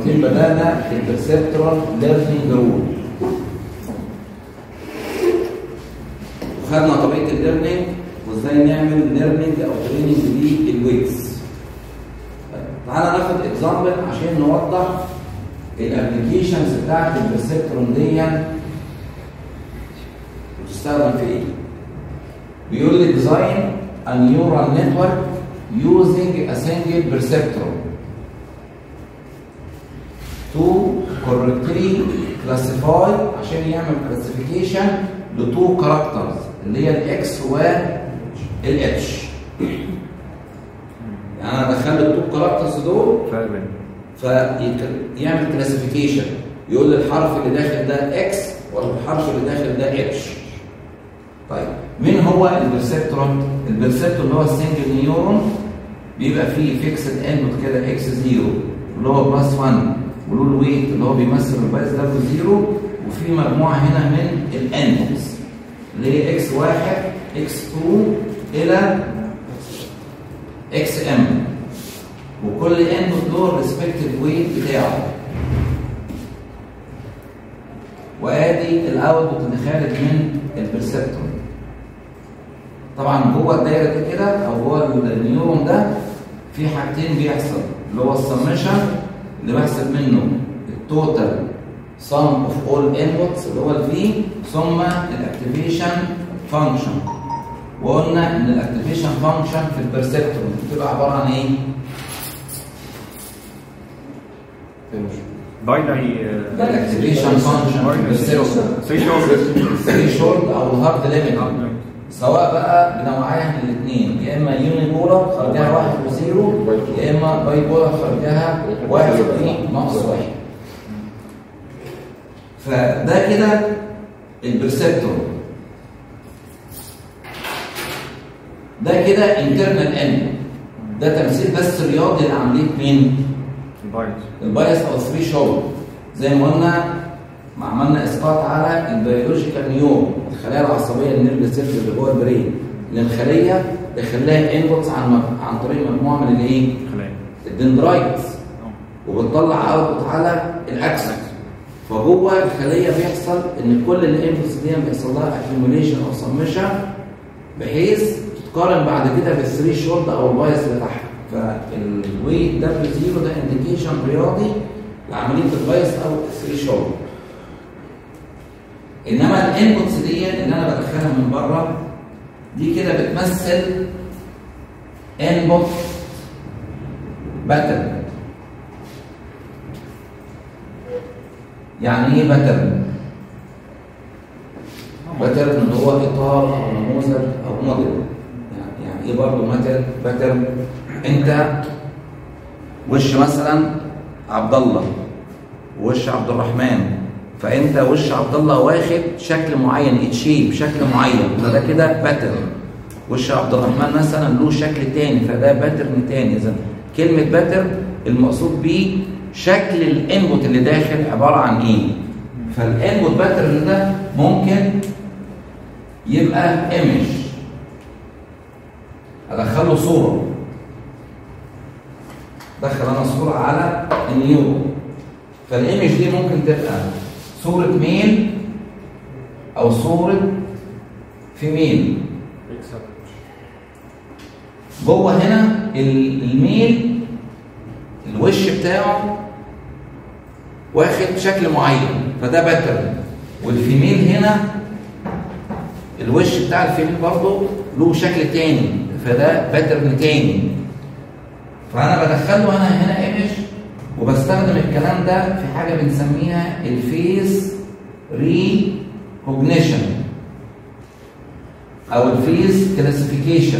محاضرتين بدانا البرسبترال ليرنينج رول وخدنا طريقه الليرنينج وازاي نعمل ليرنينج او تريننج للويتس تعالى ناخد اكزامبل عشان نوضح الابلكيشنز بتاعت البرسبترون دي بتستخدم في ايه بيقول لي ديزاين a neural network using a single perceptron to correctly classify عشان يعمل classification لتو كاركترز اللي هي الاكس والاتش يعني انا ادخل التو كاركترز دول فرق بين فيعمل كلاسيفيكيشن يقول لي الحرف اللي داخل ده اكس والحرف اللي داخل ده اتش طيب مين هو البرسبترون البرسبترون اللي هو السنجل نيورون بيبقى فيه فيكسد انوت كده اكس زيرو اللي هو بلس 1 وله الويت اللي هو بيمثل البايس دبليو زيرو وفي مجموعه هنا من الانوتس اللي هي اكس 1 اكس 2 الى اكس ام وكل انوت له ريسبكتيف ويت بتاعه وادي الاوتبوت اللي خارج من البرسبتور طبعا جوه الدايره دي كده او جوه النيورون ده في حاجتين بيحصل اللي هو السمشن اللي بحسب منه التوتال sum of all inputs اللي هو الفي ثم الاكتيفيشن فانكشن وقلنا ان الاكتيفيشن فانكشن في البرسبتور بتبقى عباره عن ايه؟ باينري ده الاكتيفيشن فانكشن في البرسبتور الثريشولد او الهارد ليميت سواء بقى بنوعيها من الاثنين يا اما يوني بولر خرجها واحد وزيرو يا اما باي بولر خرجها واحد في ناقص واحد فده كده البرسبتور ده كده انترنال ان ده تمثيل بس رياضي لعمليه مين؟ بايت البايس او الثري شولد زي ما قلنا ما عملنا اسقاط على البيولوجيكال نيوم الخلايا العصبيه النيرف سيلز اللي جوه البرين ان الخليه داخلها انبوتس عن عن طريق مجموعه من الايه؟ خلايا الدندرايتس وبتطلع اوتبوت على الاكسس فجوه الخليه بيحصل ان كل الانبوتس دي بيحصل لها اكيوميليشن او سمشن بحيث تتقارن بعد كده بالثري شولد او البايس بتاعها فالويت دبليو زيرو ده انديكيشن رياضي لعمليه البايس او الثري شولد انما الانبوتس دي اللي انا بدخلها من بره دي كده بتمثل انبوت باترن يعني ايه باترن باترن اللي هو اطار او نموذج او موديل يعني, يعني ايه برضه ماتر باترن انت وش مثلا عبد الله وش عبد الرحمن فانت وش عبد الله واخد شكل معين اتشيب شكل معين فده كده باترن وش عبد الرحمن مثلا له شكل تاني فده باترن تاني اذا كلمه باترن المقصود بيه شكل الانبوت اللي داخل عباره عن ايه فالانبوت باترن ده ممكن يبقى ايمج ادخله صوره دخل انا صوره على النيورو فالايمج دي ممكن تبقى صوره ميل او صوره فيميل جوه هنا الميل الوش بتاعه واخد شكل معين فده باترن والفيميل هنا الوش بتاع الفيميل برضه له شكل تاني فده باترن تاني فانا بدخله انا هنا ايمج وبستخدم الكلام ده في حاجه بنسميها الفيس ريكوجنيشن او الفيس كلاسيفيكيشن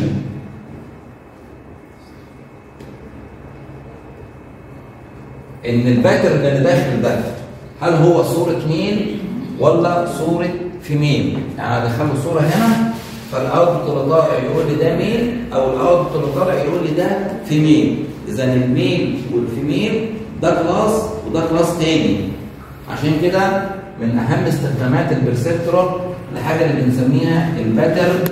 ان الباترن اللي داخل ده هل هو صوره ميل ولا صوره فيميل يعني ادخله صوره هنا فالاوتبوت اللي طالع يقول لي ده ميل او الاوتبوت اللي طالع يقول لي ده فيميل اذا الميل والفيميل ده كلاس وده كلاس تاني عشان كده من اهم استخدامات البرسبترون الحاجه اللي بنسميها الباترن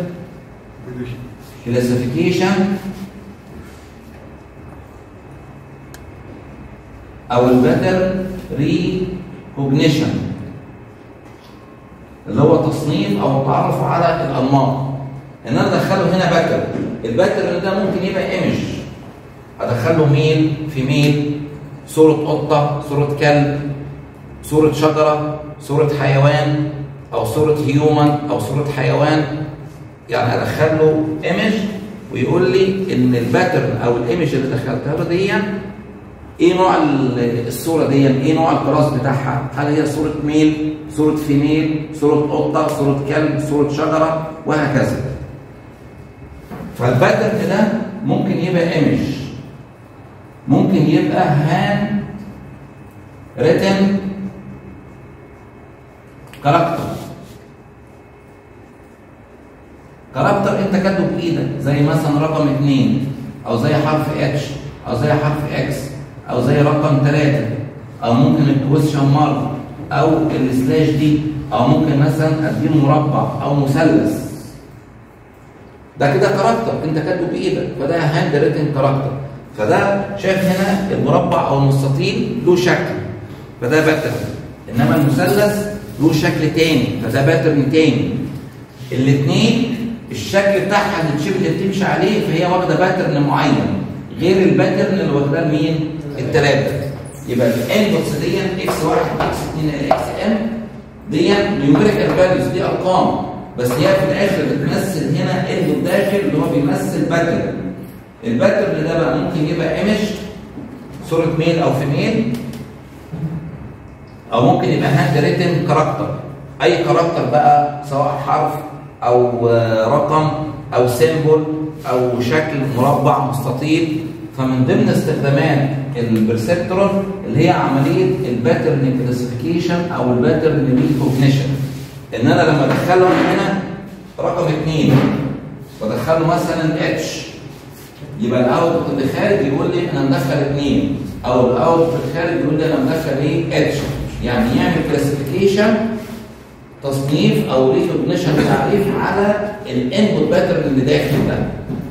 كلاسيفيكيشن او الباترن ريكوجنيشن اللي هو تصنيف او التعرف على الانماط ان انا ادخله هنا باترن الباترن ده ممكن يبقى ايمج ادخله ميل في ميل صوره قطه صوره كلب صوره شجره صوره حيوان او صوره هيومن او صوره حيوان يعني ادخله ايمج ويقول لي ان الباترن او الايمج اللي دخلتها له دي ايه نوع ال- الصوره دي ايه نوع الكلاس بتاعها هل هي صوره ميل صوره فيميل صوره قطه صوره كلب صوره شجره وهكذا فالباترن ده ممكن يبقى ايمج ممكن يبقى هان ريتن كاركتر كاركتر انت كاتبه بايدك زي مثلا رقم اثنين او زي حرف اتش او زي حرف اكس او زي رقم ثلاثة او ممكن الكويشن مارك او السلاش دي او ممكن مثلا اديله مربع او مثلث ده كده كاركتر انت كاتبه بايدك فده هاند ريتن كاركتر فده شايف هنا المربع او المستطيل له شكل فده باترن انما المثلث له شكل تاني فده باترن تاني الاثنين الشكل بتاعها التشيب اللي بتمشي عليه فهي واخده باترن معين غير الباترن اللي واخداه مين؟ الثلاثه يبقى الانبوتس دي اكس 1 اكس 2 اكس ام دي نيوميريكال فاليوز دي ارقام بس هي في الاخر بتمثل هنا انبوت داخل اللي هو بيمثل باترن الباترن ده بقى ممكن يبقى ايمج صوره ميل او فيميل او ممكن يبقى هاند ريتن كاركتر اي كاركتر بقى سواء حرف او آه، رقم او سيمبل او شكل مربع مستطيل فمن ضمن استخدامات البرسبترون اللي هي عمليه الباترن كلاسيفيكيشن او الباترن ريكوجنيشن ان انا لما ادخله هنا رقم اثنين وادخله مثلا اتش يبقى الاوت اللي خارج يقول لي انا مدخل اثنين او الاوت في الخارج يقول لي انا مدخل ايه اتش يعني يعمل كلاسيفيكيشن تصنيف او ريكوجنيشن تعريف على الانبوت باترن اللي داخل ده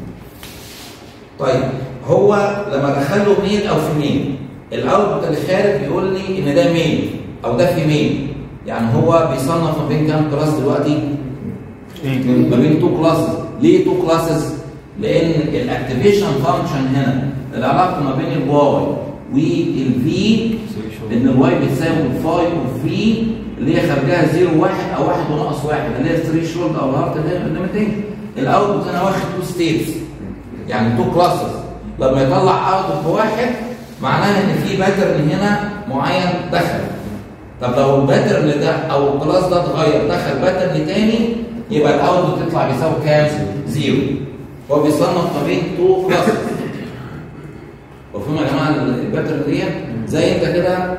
طيب هو لما ادخله ميل او فيميل الاوتبوت اللي خارج يقول لي ان ده ميل او ده فيميل يعني هو بيصنف ما بين كام كلاس دلوقتي ما بين تو كلاسز ليه تو كلاسز لان الاكتيفيشن فانكشن هنا العلاقه ما بين الواي والفي ان الواي بتساوي الفاي والفي اللي هي خارجها 0 1 او 1 وناقص 1 اللي هي 3 شولد او الهارت ليميتنج الاوتبوت انا واخد تو ستيتس يعني تو كلاسز لما يطلع اوتبوت بواحد معناها ان في باترن هنا معين دخل طب لو الباترن ده او الكلاس ده اتغير دخل باترن تاني يبقى الاوتبوت يطلع بيساوي كام؟ زيرو هو بيصنف ما بين تو كلاسز مفهوم يا جماعه الباترن دي زي انت كده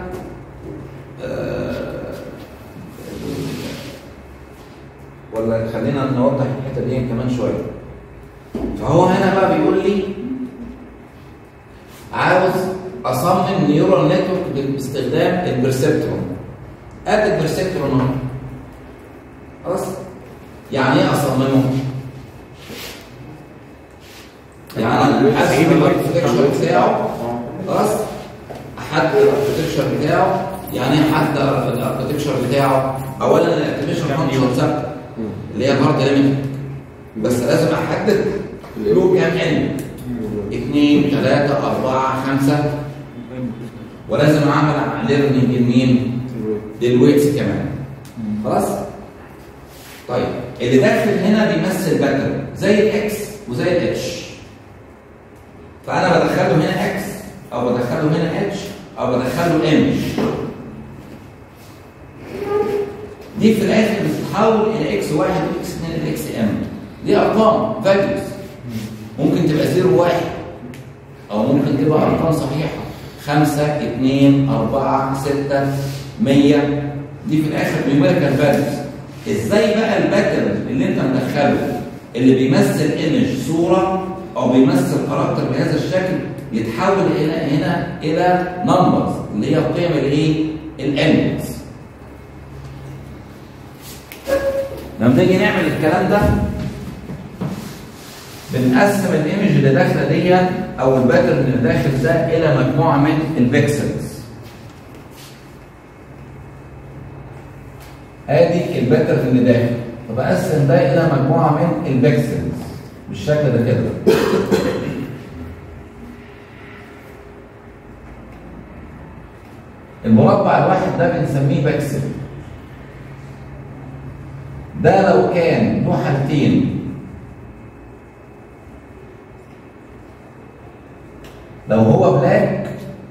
آه، ولا خلينا نوضح الحته دي كمان شويه فهو هنا بقى بيقول لي عاوز اصمم نيورال نتورك باستخدام البرسبترون ادي البرسبترون اهو خلاص يعني ايه اصممه يعني احسب الاركتكشر بتاعه خلاص احدد الاركتكشر بتاعه يعني ايه احدد الاركتكشر بتاعه اولا الاركتكشر فانكشن ثابته اللي هي الهارد ليميت بس لازم احدد له كام ان اثنين ثلاثة أربعة خمسة ولازم أعمل ليرنينج لمين؟ للويتس كمان خلاص؟ طيب اللي داخل هنا بيمثل باترن زي الاكس وزي الاتش فأنا بدخله هنا اكس أو بدخله هنا اتش أو بدخله ايمج دي في الآخر بتتحول إلى اكس واحد واكس اثنين إلى اكس ام دي أرقام فاليوز ممكن تبقى زيرو واحد أو ممكن تبقى أرقام صحيحة خمسة اثنين أربعة ستة مية دي في الآخر نيوميريكال فاليوز إزاي بقى الباترن اللي أنت مدخله اللي بيمثل ايمج صورة أو بيمثل كاركتر بهذا الشكل يتحول إلى هنا إلى نمبرز اللي هي قيم الإيه؟ الإلمنتس لما نيجي نعمل الكلام ده بنقسم الايمج اللي داخله دي او الباترن اللي داخل ده الى مجموعه من البكسلز ادي الباترن اللي داخل فبقسم ده الى مجموعه من البكسلز بالشكل ده كده المربع الواحد ده بنسميه بكسل ده لو كان له حالتين لو هو بلاك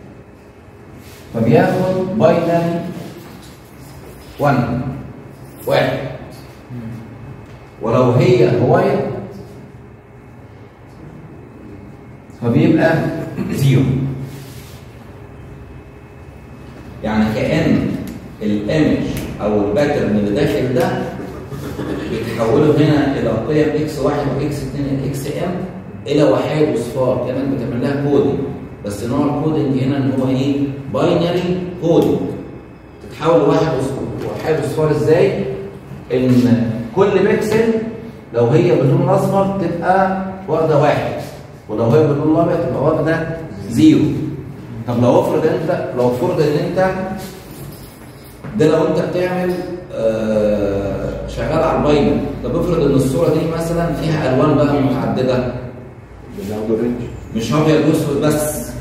فبياخد باينري 1 واحد ولو هي هوايت فبيبقى زيرو يعني كأن الايمج او الباترن اللي داخل ده بيتحولوا هنا الى قيم اكس واحد واكس 2 اكس ام الى وحيد وصفار كانك بتعمل لها كودنج بس نوع الكودنج هنا ان هو ايه باينري كودنج تتحول لواحد وحيد وصفار ازاي ان كل بكسل لو هي باللون الاصفر تبقى واخده واحد ولو هي باللون الابيض تبقى واخده زيرو طب لو افرض انت لو افرض ان انت ده لو انت بتعمل آه شغال على الباينر طب افرض ان الصوره دي مثلا فيها الوان بقى متعدده مش ابيض واسود بس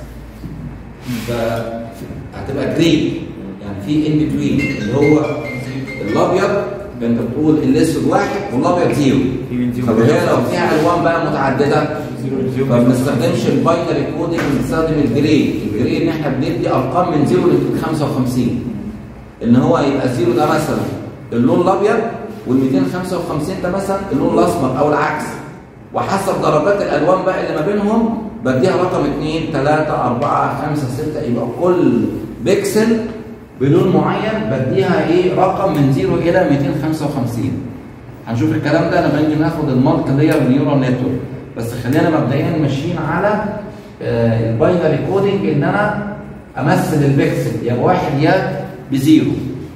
فهتبقى جري يعني في ان بتوين اللي هو الابيض انت بتقول الاسود واحد والابيض زيرو طب هي لو فيها الوان بقى متعدده فما بنستخدمش الباينري كودنج بنستخدم الجري الجري ان احنا بندي ارقام من 0 ل 55 ان هو يبقى زيرو ده مثلا اللون الابيض وال 255 ده مثلا اللون الاسمر او العكس وحسب درجات الالوان بقى اللي ما بينهم بديها رقم 2 3 4 5 6 يبقى كل بيكسل بلون معين بديها ايه رقم من 0 الى 255 هنشوف الكلام ده لما نيجي ناخد المالتي لاير نيورال نتورك بس خلينا مبدئيا ماشيين على آه الباينري كودنج ان انا امثل البكسل يا بواحد يا بزيرو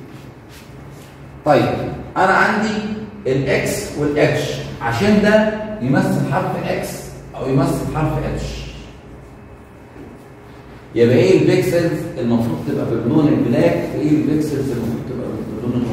طيب انا عندي الاكس والاتش عشان ده يمثل حرف اكس او يمثل حرف اتش يبقى ايه البيكسلز المفروض تبقى باللون البلاك وايه البيكسلز المفروض تبقى باللون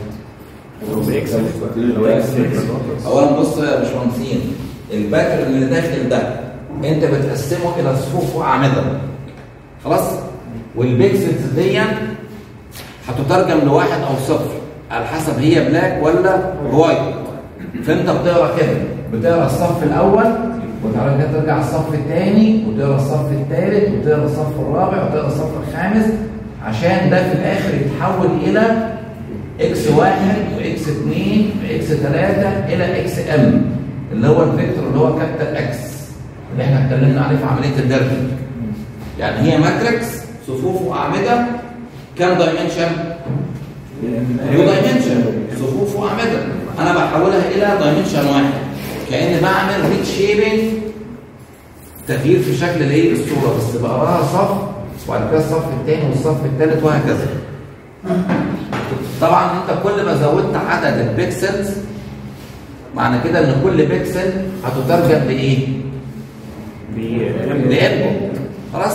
الوايت اولا بص يا باشمهندسين الباترن اللي داخل ده انت بتقسمه الى صفوف واعمده خلاص والبيكسلز دي هتترجم لواحد او صفر على حسب هي بلاك ولا وايت فانت بتقرا كده بتقرا الصف الاول وتعالى كده ترجع الصف الثاني وتقرا الصف الثالث وتقرا الصف الرابع وتقرا الصف الخامس عشان ده في الاخر يتحول الى اكس واحد واكس اثنين واكس ثلاثه الى اكس ام اللي هو الفيكتور اللي هو كابيتال اكس اللي احنا اتكلمنا عليه في عمليه الدرجنج يعني هي ماتريكس صفوف واعمده كام دايمنشن؟ دو دايمنشن صفوف واعمده انا بحولها الى دايمنشن واحد كاني بعمل ريت شيبنج تغيير في شكل الايه الصوره بس بقراها صف وبعد كده الصف الثاني والصف الثالث وهكذا طبعا انت كل ما زودت عدد البيكسلز معنى كده ان كل بيكسل هتترجم لايه؟ لانبوت خلاص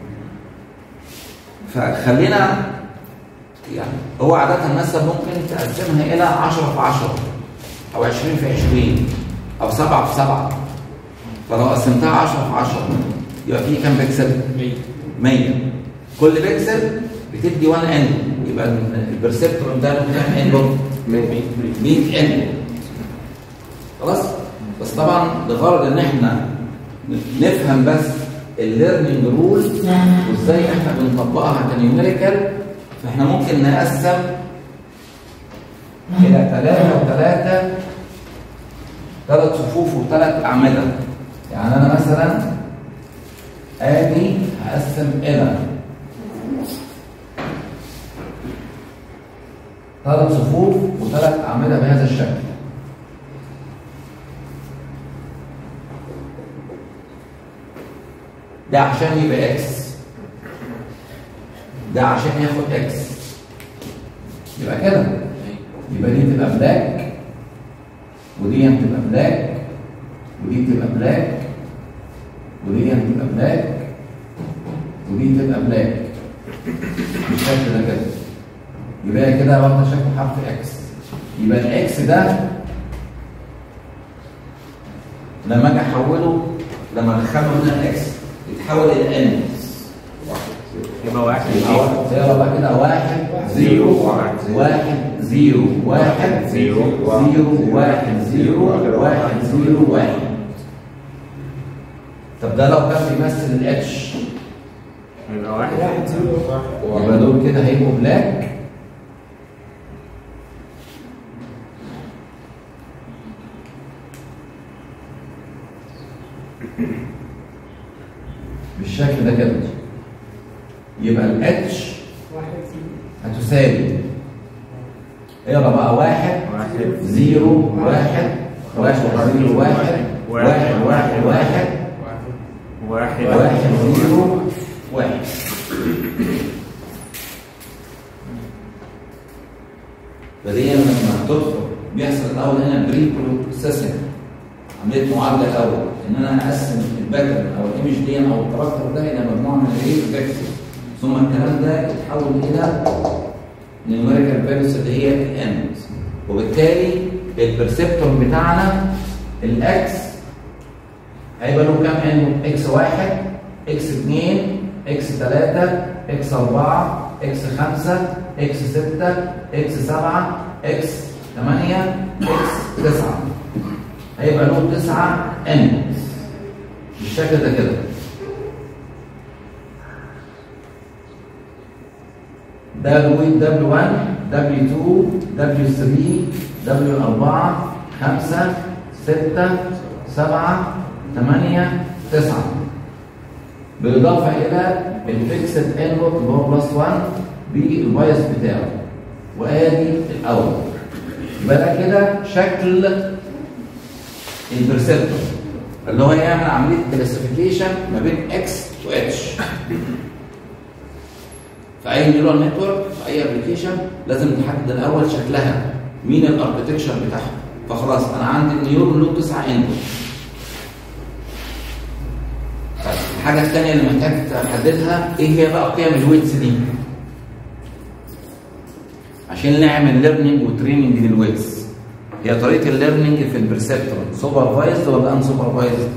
فخلينا يعني هو عادة مثلا ممكن تقسمها إلى 10 في 10 أو 20 في 20 أو 7 في 7 فلو قسمتها 10 في 10 يبقى في كام بكسل؟ 100 100 كل بكسل بتدي 1 ان يبقى البرسبتور ده له كام انبوت؟ 100 انبوت خلاص؟ بس طبعا لغرض ان احنا نفهم بس الليرنينج رول وازاي احنا بنطبقها كنيوميريكال فاحنا ممكن نقسم الى ثلاثة وثلاثة ثلاث صفوف وثلاث أعمدة يعني أنا مثلا آدي هقسم إلى ثلاث صفوف وثلاث أعمدة بهذا الشكل ده عشان يبقى اكس ده عشان ياخد اكس يبقى كده يبقى دي تبقى بلاك ودي تبقى بلاك ودي تبقى بلاك ودي تبقى بلاك ودي تبقى بلاك بالشكل ده كده يبقى كده واخده شكل حرف اكس يبقى الاكس ده لما اجي احوله لما ادخله هنا الاكس يتحول الى ان يبقى واحد يلا بقى كده واحد زيرو واحد زيرو واحد زيرو زيرو واحد زيرو واحد زيرو واحد طب ده لو كان بيمثل الاتش يبقى واحد يبقى دول كده هيبقوا بلاك بالشكل ده كده يبقى الاتش هتساوي اقرا بقى واحد واحد زيرو واحد واحد زيرو واحد واحد واحد واحد واحد واحد زيرو واحد فدي لما تدخل بيحصل الاول هنا بري بروسيسنج عمليه معادله الاول ان انا اقسم الباترن او الايمج دي او الكاركتر ده الى مجموعه من الريت فيكتورز ثم الكلام ده يتحول الى نيوميريكال فاليوز اللي هي الان وبالتالي البرسبتور بتاعنا الاكس هيبقى له كام ان اكس واحد اكس اثنين اكس ثلاثة اكس أربعة اكس خمسة اكس ستة اكس سبعة اكس ثمانية اكس تسعة هيبقى له تسعة ان بالشكل ده كده ده الويت دبليو 1 دبليو 2 دبليو 3 دبليو 4 5 6 7 8 9 بالاضافه الى الفيكسد انبوت اللي هو بلس 1 بالبايس بتاعه وادي الاول يبقى ده كده شكل البرسبتور اللي هو يعمل عمليه كلاسيفيكيشن ما بين اكس واتش في اي نيورال نتورك في اي ابلكيشن لازم نحدد الاول شكلها مين الاركتكشر بتاعها فخلاص انا عندي النيورون له تسعه انبوت الحاجه الثانيه اللي محتاج تحددها ايه هي بقى قيم الويتس دي عشان نعمل ليرنينج وتريننج للويتس هي طريقه الليرنينج في البرسبتور سوبرفايزد ولا ان سوبرفايزد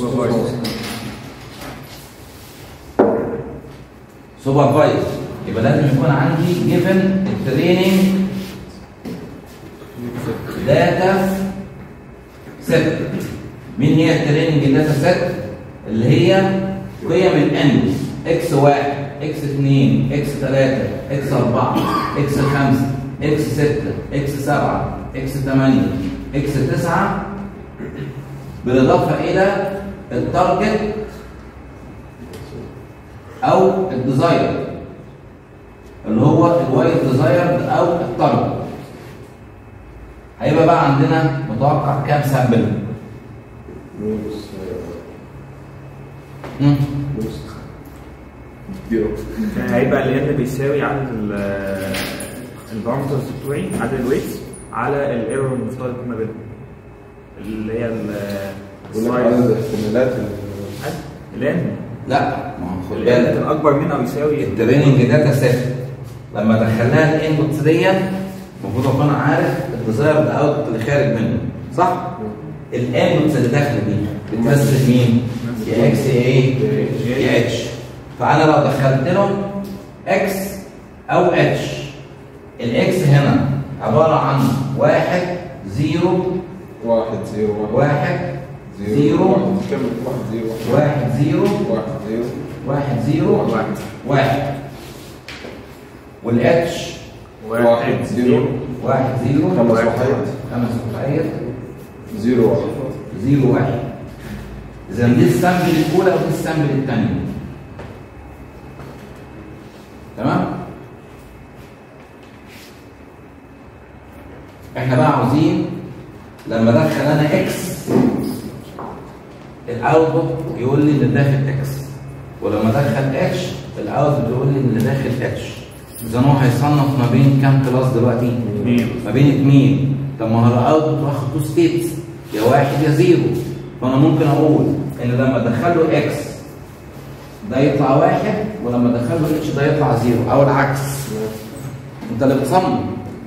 سوبرفايزد يبقى لازم يكون عندي جيفن التريننج داتا سيت مين هي التريننج داتا سيت اللي هي قيم الان اكس 1 اكس 2 اكس 3 اكس 4 اكس 5 اكس 6 اكس 7 اكس 8 اكس 9 بالاضافه الى التارجت او الديزاير اللي هو الوايت ديزاير او التارجت هيبقى بقى عندنا متوقع كام سامبل؟ مم. هيبقى ال n بيساوي عدد ال- البارامترز بتوعي عدد الويتس على الايرور المفترض يكون ما بينهم اللي هي ال بيقول لك عدد احتمالات ال- ال n لا ما هو خد ال n بالك كان اكبر من او يساوي التريننج داتا سيت لما ادخلها الانبوتس ديت المفروض اكون عارف الديزاير ده اوت اللي خارج منه صح؟ الانبوتس اللي داخله دي بتمثل مين؟ يا اكس يا ايه؟ يا اتش فانا لو دخلت لهم اكس او اتش الاكس هنا عباره عن واحد زيرو واحد زيرو واحد واحد زيرو واحد كمل واحد زيرو واحد زيرو واحد زيرو واحد زيرو واحد واحد والاتش واحد زيرو واحد زيرو خمس وحيد خمس وحيد زيرو واحد زيرو واحد اذا دي السامبل الاولى ودي السامبل الثانيه تمام احنا بقى عاوزين لما ادخل انا اكس الاوتبوت يقول لي اللي داخل اكس ولما ادخل اتش الاوتبوت يقول لي اللي داخل اتش اذا هو هيصنف ما بين كام كلاس دلوقتي؟ اثنين. ما بين اثنين طب ما هو الاوتبوت واخد تو ستيتس يا واحد يا زيرو فانا ممكن اقول ان لما ادخل له اكس ده يطلع واحد ولما ادخل له اتش ده يطلع زيرو او العكس انت اللي بتصمم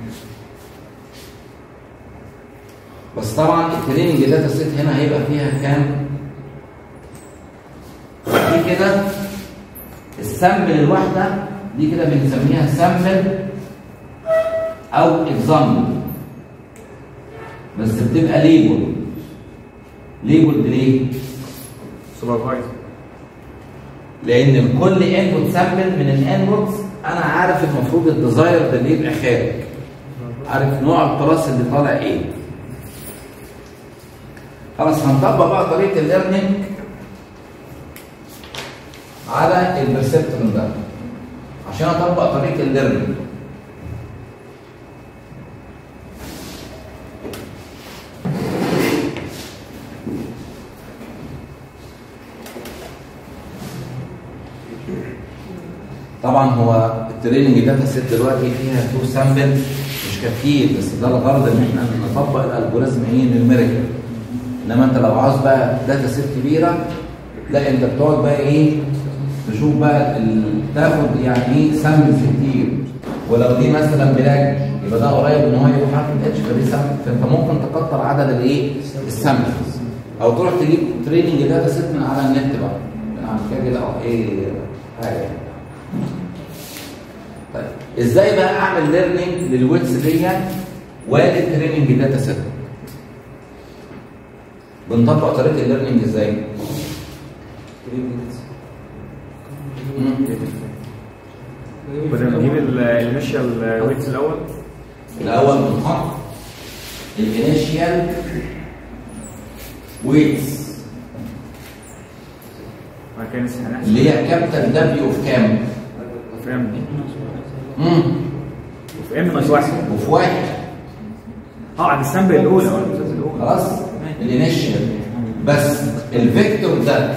بس طبعا التريننج داتا سيت هنا هيبقى فيها كام دي كده السامبل الواحده دي كده بنسميها سامبل او اكزامبل بس بتبقى ليبل ليبل ليه؟ سوبرفايزر لان كل انبوت سامبل من الانبوتس انا عارف المفروض الديزاير ده اللي يبقى خارج عارف نوع الكلاس اللي طالع ايه خلاص هنطبق بقى طريقه الليرنينج على البرسبترون ده عشان اطبق طريقه الليرنينج طبعا هو التريننج داتا سيت دلوقتي فيها تو سامبل مش كتير بس ده الغرض ان احنا نطبق الالجوريزم ايه نيوميريكال انما انت لو عاوز بقى داتا سيت كبيره لا انت بتقعد بقى ايه تشوف بقى ال- تاخد يعني ايه سامبلز كتير ولو دي مثلا بلاج يبقى ده قريب ان هو يبقى حرف الاتش فدي سامبل فانت ممكن تكتر عدد الايه السامبلز او تروح تجيب تريننج داتا سيت من على النت بقى من على كده كده او ايه حاجه يعني. طيب ازاي بقى اعمل ليرنينج للويتس دي وللتريننج داتا سيت بنطبق طريقه الليرنينج ازاي مم. كنا بنجيب الانيشال ويتس الاول الاول بنحط الانيشيال ويتس بعد كده هنحسب اللي هي كابيتال دبليو اوف كام في ام امم وفي ام ناقص واحد وفي واحد اه عند السامبل الاولى اه السامبل الاولى خلاص الانيشيال بس الفيكتور ده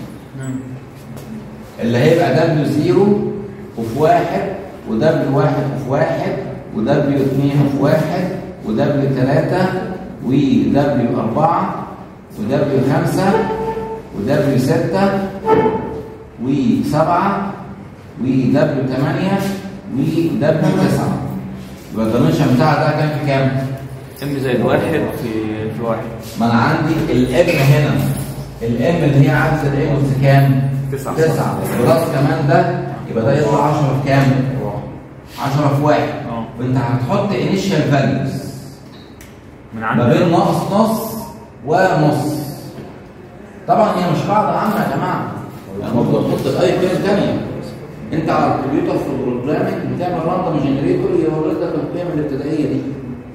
اللي هيبقى دبليو 0 وفي واحد ودبليو واحد وفي واحد ودبليو 2 وفي واحد ودبليو 3 ودبليو 4 ودبليو 5 ودبليو 6 و7 ودبليو 8 ودبليو 9 يبقى الدايمنشن بتاعها ده كام في كام؟ ام زائد واحد في في واحد ما انا عندي الام هنا الام اللي هي عدد الايموس كام؟ تسعة. تسعة بلس كمان ده يبقى ده يطلع 10 في كام؟ 10 في واحد اه. وانت هتحط انيشال فاليوز من ما عند بين ناقص نص ونص طبعا هي مش قاعده عامه يا جماعه يعني المفروض تحط اي قيم ثانيه انت على الكمبيوتر في البروجرامنج بتعمل راندوم جنريتور يورد لك القيم الابتدائيه دي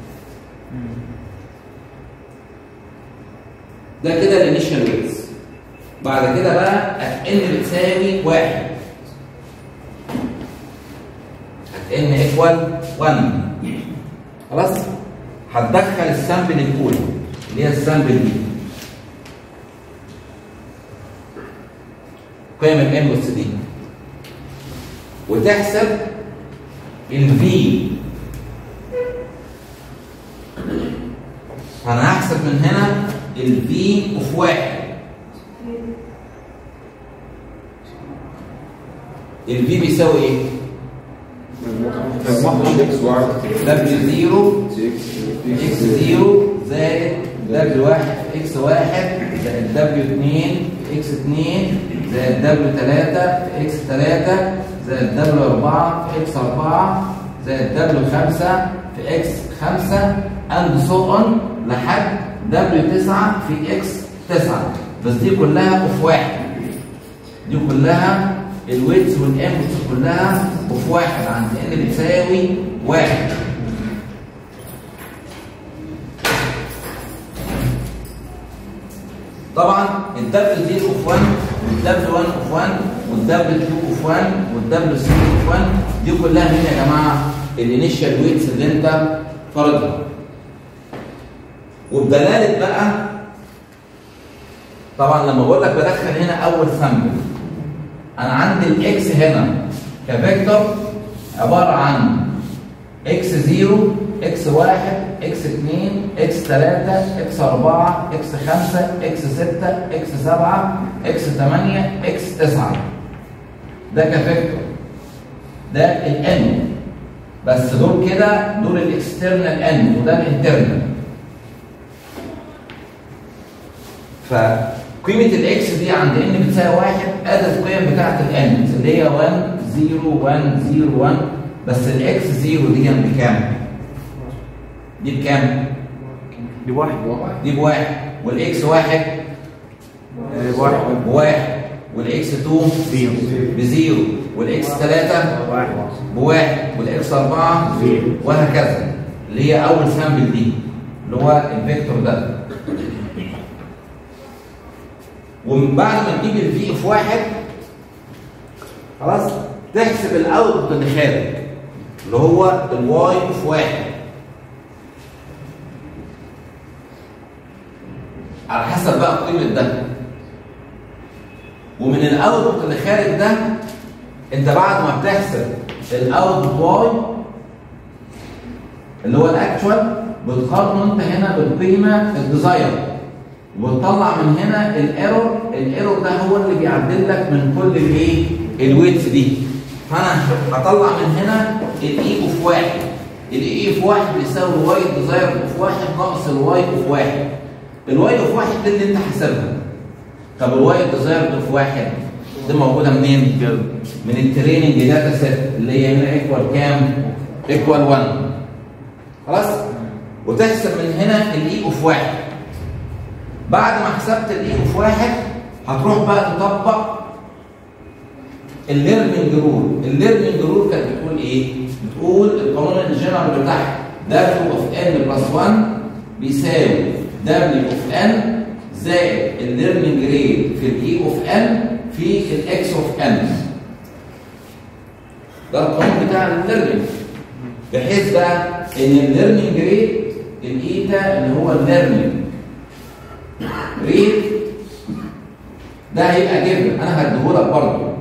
ده كده الانيشال ويتس بعد كده بقى ان بتساوي واحد ان ايكوال 1 خلاص هتدخل السامبل الاولى اللي هي السامبل دي قيم الانبوتس دي وتحسب الفي انا هحسب من هنا الفي اوف واحد الفي بيساوي ايه؟ اكس واحد دبليو 0 اكس اكس 0 زائد دبليو 1 اكس 1 زائد دبليو 2 اكس 2 زائد دبليو 3 اكس 3 زائد دبليو 4 اكس 4 زائد دبليو 5 في اكس 5 اند سو اون لحد دبليو 9 في اكس 9 بس دي كلها اوف واحد دي كلها الويتس والانبوتس كلها اوف واحد عند ان بتساوي واحد طبعا الدبل 0 اوف 1 والدبل 1 اوف 1 والدبل 2 اوف 1 والدبل 3 اوف 1 دي كلها مين يا جماعه؟ الانيشال ويتس اللي انت فرضها وبدلاله بقى طبعا لما بقول لك بدخل هنا اول سامبل انا عندي الاكس هنا كفيكتور عباره عن اكس 0 اكس 1 اكس 2 اكس 3 اكس 4 اكس 5 اكس 6 اكس 7 اكس 8 اكس 9 ده كفيكتور ده الان بس دول كده دول الاكسترنال اند وده الانترنال فقيمة الاكس دي عند ان بتساوي واحد ادي القيم بتاعت الان اللي هي 1 0 1 0 1 بس الاكس 0 دي بكام؟ دي بكام؟ دي واحد دي بواحد والاكس واحد آه، واحد بواحد والاكس 2 زيرو بزيرو والاكس 3 واحد بواحد والاكس 4 زيرو. وهكذا اللي هي اول سامبل دي اللي هو الفيكتور ده ومن بعد ما تجيب الفي في واحد خلاص تحسب الاوتبوت اللي خارج اللي هو الواي في واحد على حسب بقى قيمه ده ومن الاوتبوت اللي خارج ده انت بعد ما بتحسب الاوتبوت واي اللي هو الاكشوال بتقارنه انت هنا بالقيمه الديزاير وتطلع من هنا الايرور الايرور ده هو اللي بيعدل لك من كل الايه الويتس دي فانا هطلع من هنا الاي اوف واحد الاي اوف واحد بيساوي الواي ديزاير اوف واحد ناقص الواي اوف واحد الواي اوف واحد دي اللي انت حاسبها طب الواي ديزاير اوف واحد دي موجوده منين؟ من التريننج داتا سيت اللي هي هنا ايكوال كام؟ ايكوال 1 خلاص؟ وتحسب من هنا الاي اوف واحد بعد ما حسبت الاي اوف واحد هتروح بقى تطبق الليرنينج رول الليرنينج رول كانت بتقول ايه؟ بتقول القانون الجنرال بتاعها دبليو اوف ان بلس 1 بيساوي دبليو اوف ان زائد الليرنينج ريت في الاي اوف ان في الاكس اوف ان ده القانون بتاع الليرنينج بحيث بقى ان الليرنينج ريت الايتا اللي هو الليرنينج ريت ده هيبقى جبن انا هديهولك برضه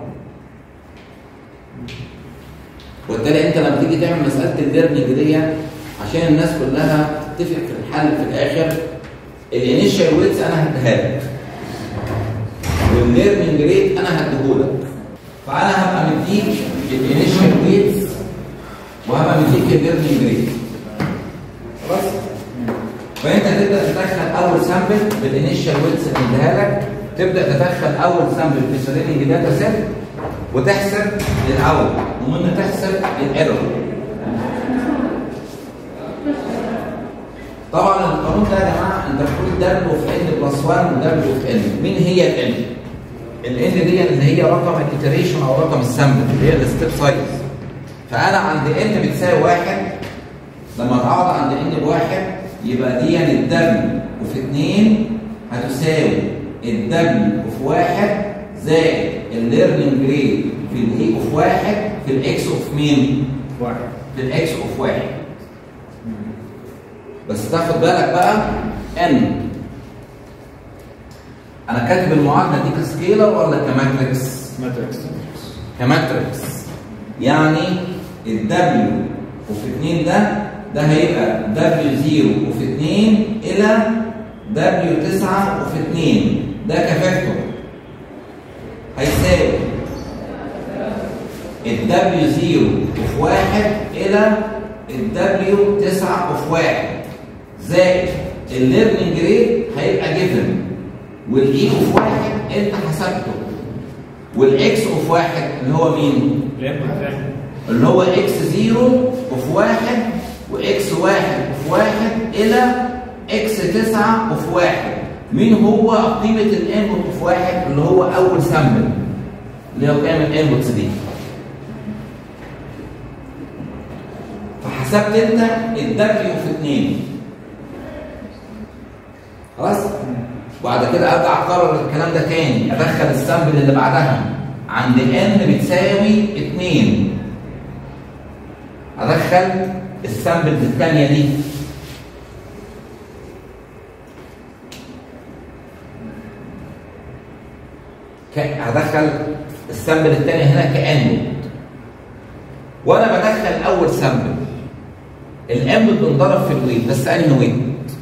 وبالتالي انت لما تيجي تعمل مساله الليرنينج دي عشان الناس كلها تتفق في الحل في الاخر الانيشال ويتس انا هديها لك والليرنينج ريت انا هديهولك فانا هبقى مديك الانيشال ويتس وهبقى مديك الليرنينج ريت خلاص فانت هتبدا تدخل اول سامبل بالانيشال ويتس اللي اديها لك تبدا تدخل اول سامبل في التريننج داتا سيت وتحسب الاول ومن تحسب الايرور طبعا القانون ده يا جماعه انت بتقول دبليو في ان بلس 1 ودبليو في ان مين هي الان؟ الان دي اللي هي رقم الاتريشن او رقم السامبل اللي هي الستيب سايز فانا عند ان بتساوي واحد لما اقعد عند ان بواحد يبقى دي يعني الدبليو وفي 2 هتساوي الدبليو في واحد زائد الليرنينج ريت في الاي اوف واحد في الاكس اوف مين؟ واحد في الاكس اوف واحد بس تاخد بالك بقى ان انا كاتب المعادله دي كسكيلر ولا كماتريكس؟ ماتريكس كماتريكس يعني الدبليو وفي 2 ده ده هيبقى دبليو 0 وفي 2 الى دبليو 9 وفي 2 ده كفاكتور هيساوي الدبليو 0 وفي 1 الى الدبليو 9 وفي 1 زائد الليرنينج ريت هيبقى جيفن والاي اوف واحد انت حسبته والاكس اوف واحد اللي هو مين؟ الانبوت بتاعي اللي هو اكس 0 اوف واحد واكس واحد اوف واحد الى اكس 9 اوف واحد مين هو قيمة الانبوت اوف واحد اللي هو اول سامبل اللي هو قيم الانبوتس دي فحسبت انت الدبليو في 2 خلاص وبعد كده ارجع اكرر الكلام ده تاني ادخل السامبل اللي بعدها عند ان بتساوي 2 ادخل السامبلز الثانيه دي ك- هدخل السامبل الثاني هنا كانبوت وانا بدخل اول سامبل الانبوت بنضرب في الويت بس انهي ويت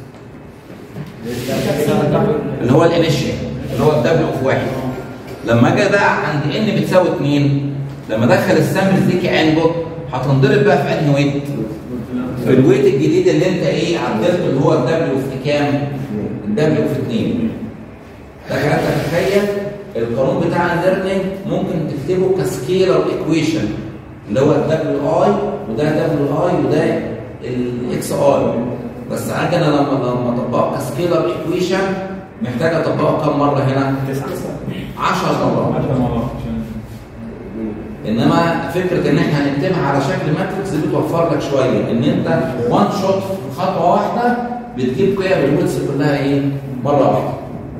اللي هو الانيشال اللي هو الدبليو اوف واحد لما اجي بقى عند ان بتساوي 2 لما ادخل السامبلز دي كانبوت هتنضرب بقى في انهي ويت؟ في الويت الجديد اللي انت ايه عدلته اللي هو الدبليو في كام؟ الدبليو في 2 لكن انت تتخيل القانون بتاع الليرنينج ممكن تكتبه كسكيلر ايكويشن اللي هو الدبليو اي وده دبليو اي وده الاكس اي بس عندي انا لما لما اطبقه كسكيلر ايكويشن محتاج اطبقه كم مره هنا؟ 10 مرات عشر مرات عشان انما فكره ان احنا هنكتبها على شكل ماتريكس دي بتوفر لك شويه ان انت وان شوت في خطوه واحده بتجيب قيم الويتس كلها ايه؟ مره واحده.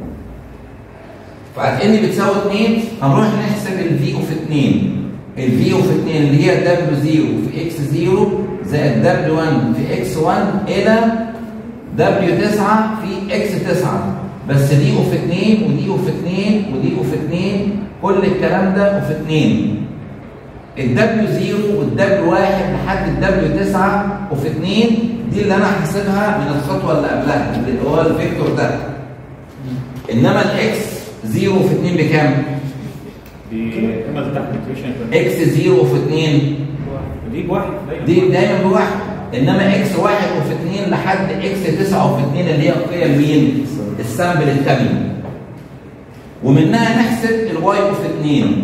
فعند ان بتساوي 2 هنروح نحسب الفي اوف 2 الفي اوف 2 اللي هي دبليو 0 في اكس 0 زائد دبليو 1 في اكس 1 الى دبليو 9 في اكس 9 بس دي اوف 2 ودي اوف 2 ودي اوف 2 كل الكلام ده اوف 2 الدبليو 0 والدبليو 1 لحد الدبليو 9 اوف 2 دي اللي انا حاسبها من الخطوه اللي قبلها اللي هو الفيكتور ده انما الاكس 0 في 2 بكام؟ دي كما تحت الكويشن اكس 0 في 2 دي بواحد دايما دي دايما بواحد انما اكس 1 وفي 2 لحد اكس 9 وفي 2 اللي هي قيم مين؟ السامبل الثانيه ومنها نحسب الواي اوف 2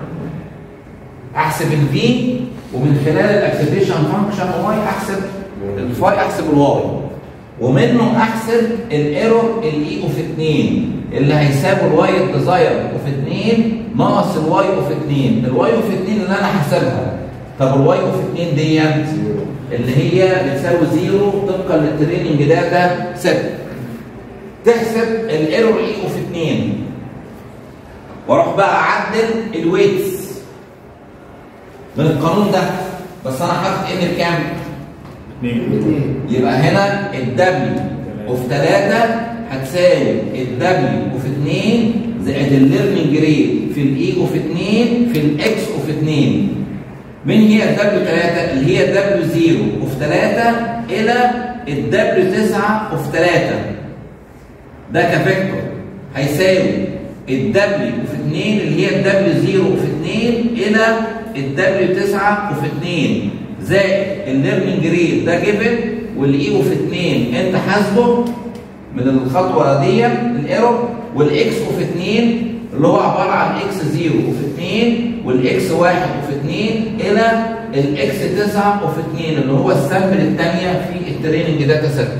احسب الفي ومن خلال الاكسبريشن فانكشن واي احسب الفاي احسب الواي ومنه احسب الايرور الاي اوف 2 اللي هيساوي الواي الديزاير اوف 2 ناقص الواي اوف 2 الواي اوف 2 اللي انا حاسبها طب الواي اوف 2 دي اللي هي بتساوي زيرو طبقا للتريننج داتا ست تحسب الايرور اي اوف 2 واروح بقى اعدل الويتس من القانون ده بس انا حاطط ان بكام؟ اثنين يبقى هنا الدبليو اوف 3 هتساوي الدبليو اوف 2 زائد الليرنينج ريت في الاي اوف 2 في الاكس اوف 2 من هي الدبليو 3 اللي هي الدبليو 0 اوف 3 الى الدبليو 9 اوف 3 ده كفيكتور هيساوي الدبليو اوف 2 اللي هي الدبليو 0 اوف 2 الى الدبليو 9 اوف 2 زائد الليرنينج ريت ده جيفن والاي اوف 2 انت حاسبه من الخطوه دي الايرور والاكس اوف 2 اللي هو عباره عن اكس 0 اوف 2 والاكس 1 اوف 2 الى الاكس 9 اوف 2 اللي هو السامبل الثانيه في التريننج داتا سيت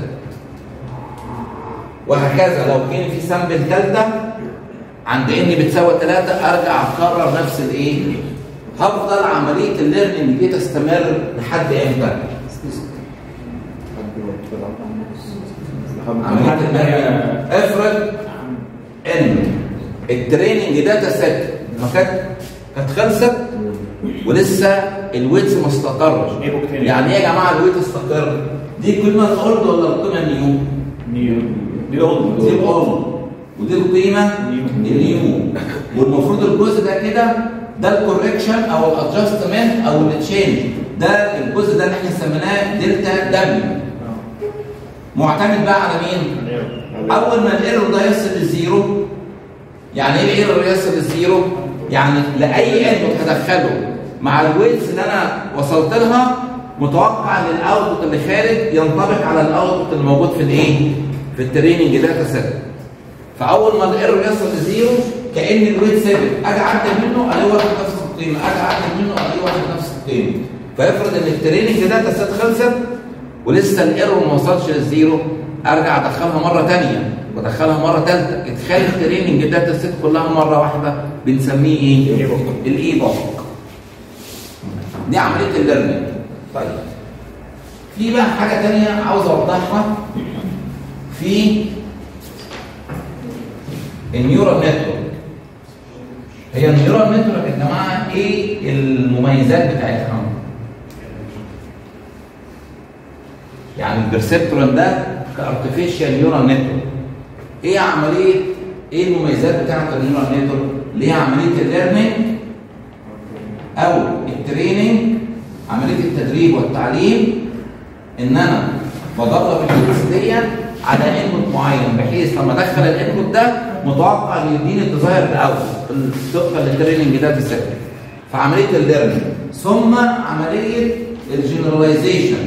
وهكذا لو كان في سامبل ثالثه عند ان بتساوي 3 ارجع اكرر نفس الايه هفضل عمليه الليرنينج دي تستمر لحد امتى عمليه الليرنينج افرض ان التريننج داتا سيت ما كانت كانت خلصت ولسه الويتس ما استقرش ايه بوك تاني؟ يعني ايه يا جماعه الويت استقر دي القيمه الاولد ولا القيمه النيو نيو دي الاولد دي الاولد ودي القيمه النيو والمفروض الجزء ده كده ده الكوركشن او الادجستمنت او التشينج ده الجزء ده اللي احنا سميناه دلتا دبليو معتمد بقى على مين؟ اول ما الايرور ده يصل للزيرو يعني ايه الايرور يصل للزيرو يعني لاي انبوت هدخله مع الويتس اللي انا وصلت لها متوقع ان الاوتبوت اللي خارج ينطبق على الاوتبوت اللي موجود في الايه في التريننج داتا سيت فاول ما الايرور يصل لزيرو كان الويت ثابت اجي اعدل منه الاقي واحد نفس القيمه اجي اعدل منه الاقي واحد نفس القيمه فيفرض ان التريننج داتا سيت خلصت ولسه الايرور ما وصلش للزيرو ارجع ادخلها مره ثانيه وادخلها مره ثالثه ادخال التريننج داتا سيت كلها مره واحده بنسميه ايه؟ الاي بوك دي عمليه الليرنينج طيب في بقى حاجه ثانيه عاوز اوضحها في النيورال نتورك هي النيورال نتورك يا جماعه ايه المميزات بتاعتها؟ يعني البرسبترون ده كارتفيشال نيورال نتورك ايه عمليه ايه المميزات بتاعت النيورال نتورك اللي هي عمليه الليرنينج او التريننج عمليه التدريب والتعليم ان انا بدرب الكورس دي على انبوت معين بحيث لما ادخل الانبوت ده متوقع ان يديني الديزاير الاول طبقا للتريننج ده بالذات في عمليه الليرنينج ثم عمليه الجنراليزيشن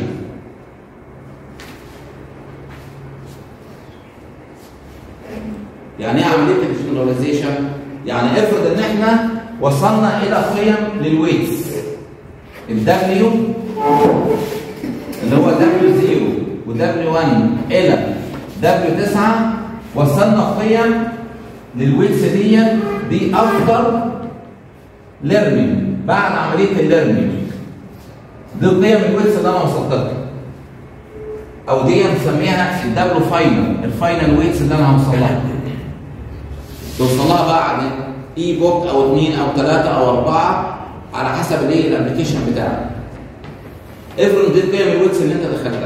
يعني ايه عمليه الجنراليزيشن يعني افرض ان احنا وصلنا الى قيم للويتس الدبليو اللي هو دبليو 0 ودبليو 1 الى دبليو 9 وصلنا قيم للويتس دي دي افضل ليرنينج بعد عمليه الليرنينج دي قيم الويتس اللي انا وصلت لها او دي بنسميها الدبليو فاينل الفاينل ويتس اللي انا هوصل لها توصل لها بعد اي بوك او اثنين او ثلاثه او اربعه على حسب الايه الابلكيشن بتاعك افرض دي قيم الويتس اللي انت دخلتها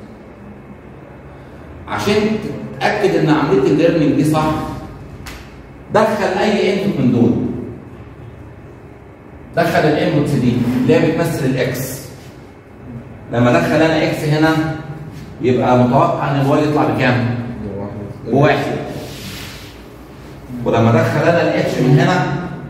عشان تتاكد ان عمليه الليرنينج دي صح دخل اي انبوت من دول دخل الانبوتس دي اللي هي بتمثل الاكس لما ادخل انا اكس هنا يبقى متوقع ان الواي يطلع بكام؟ بواحد ولما ادخل انا الاتش من هنا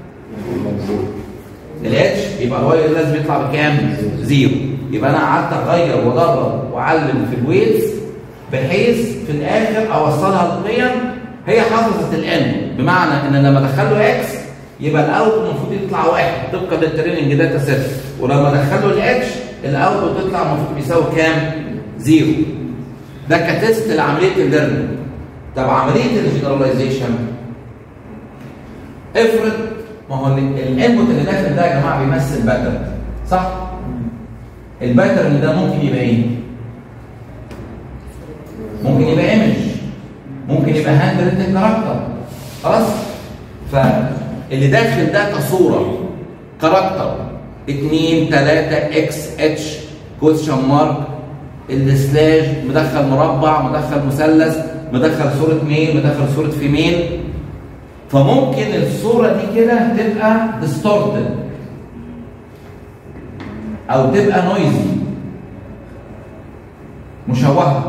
الاتش يبقى الواي لازم يطلع بكام؟ زيرو يبقى انا قعدت اغير وادرب واعلم في الويتس بحيث في الاخر اوصلها لقيم هي حافظه الان بمعنى ان لما ادخل له اكس يبقى الاوت المفروض يطلع واحد طبقا للتريننج داتا سيت ولما ادخل له الاتش الاوت يطلع المفروض بيساوي كام؟ زيرو ده كتست لعمليه الليرنينج طب عمليه الجنراليزيشن افرض ما هو الانبوت اللي داخل ده يا جماعه بيمثل باترن صح؟ الباترن ده ممكن يبقى ايه؟ ممكن يبقى ايمج ممكن يبقى هاند ريتن كاركتر خلاص؟ فاللي داخل ده كصوره كاركتر 2 3 اكس اتش كويشن مارك السلاش مدخل مربع مدخل مثلث مدخل صوره ميل مدخل صوره فيميل فممكن الصوره دي كده تبقى ديستورتد او تبقى نويزي مشوهه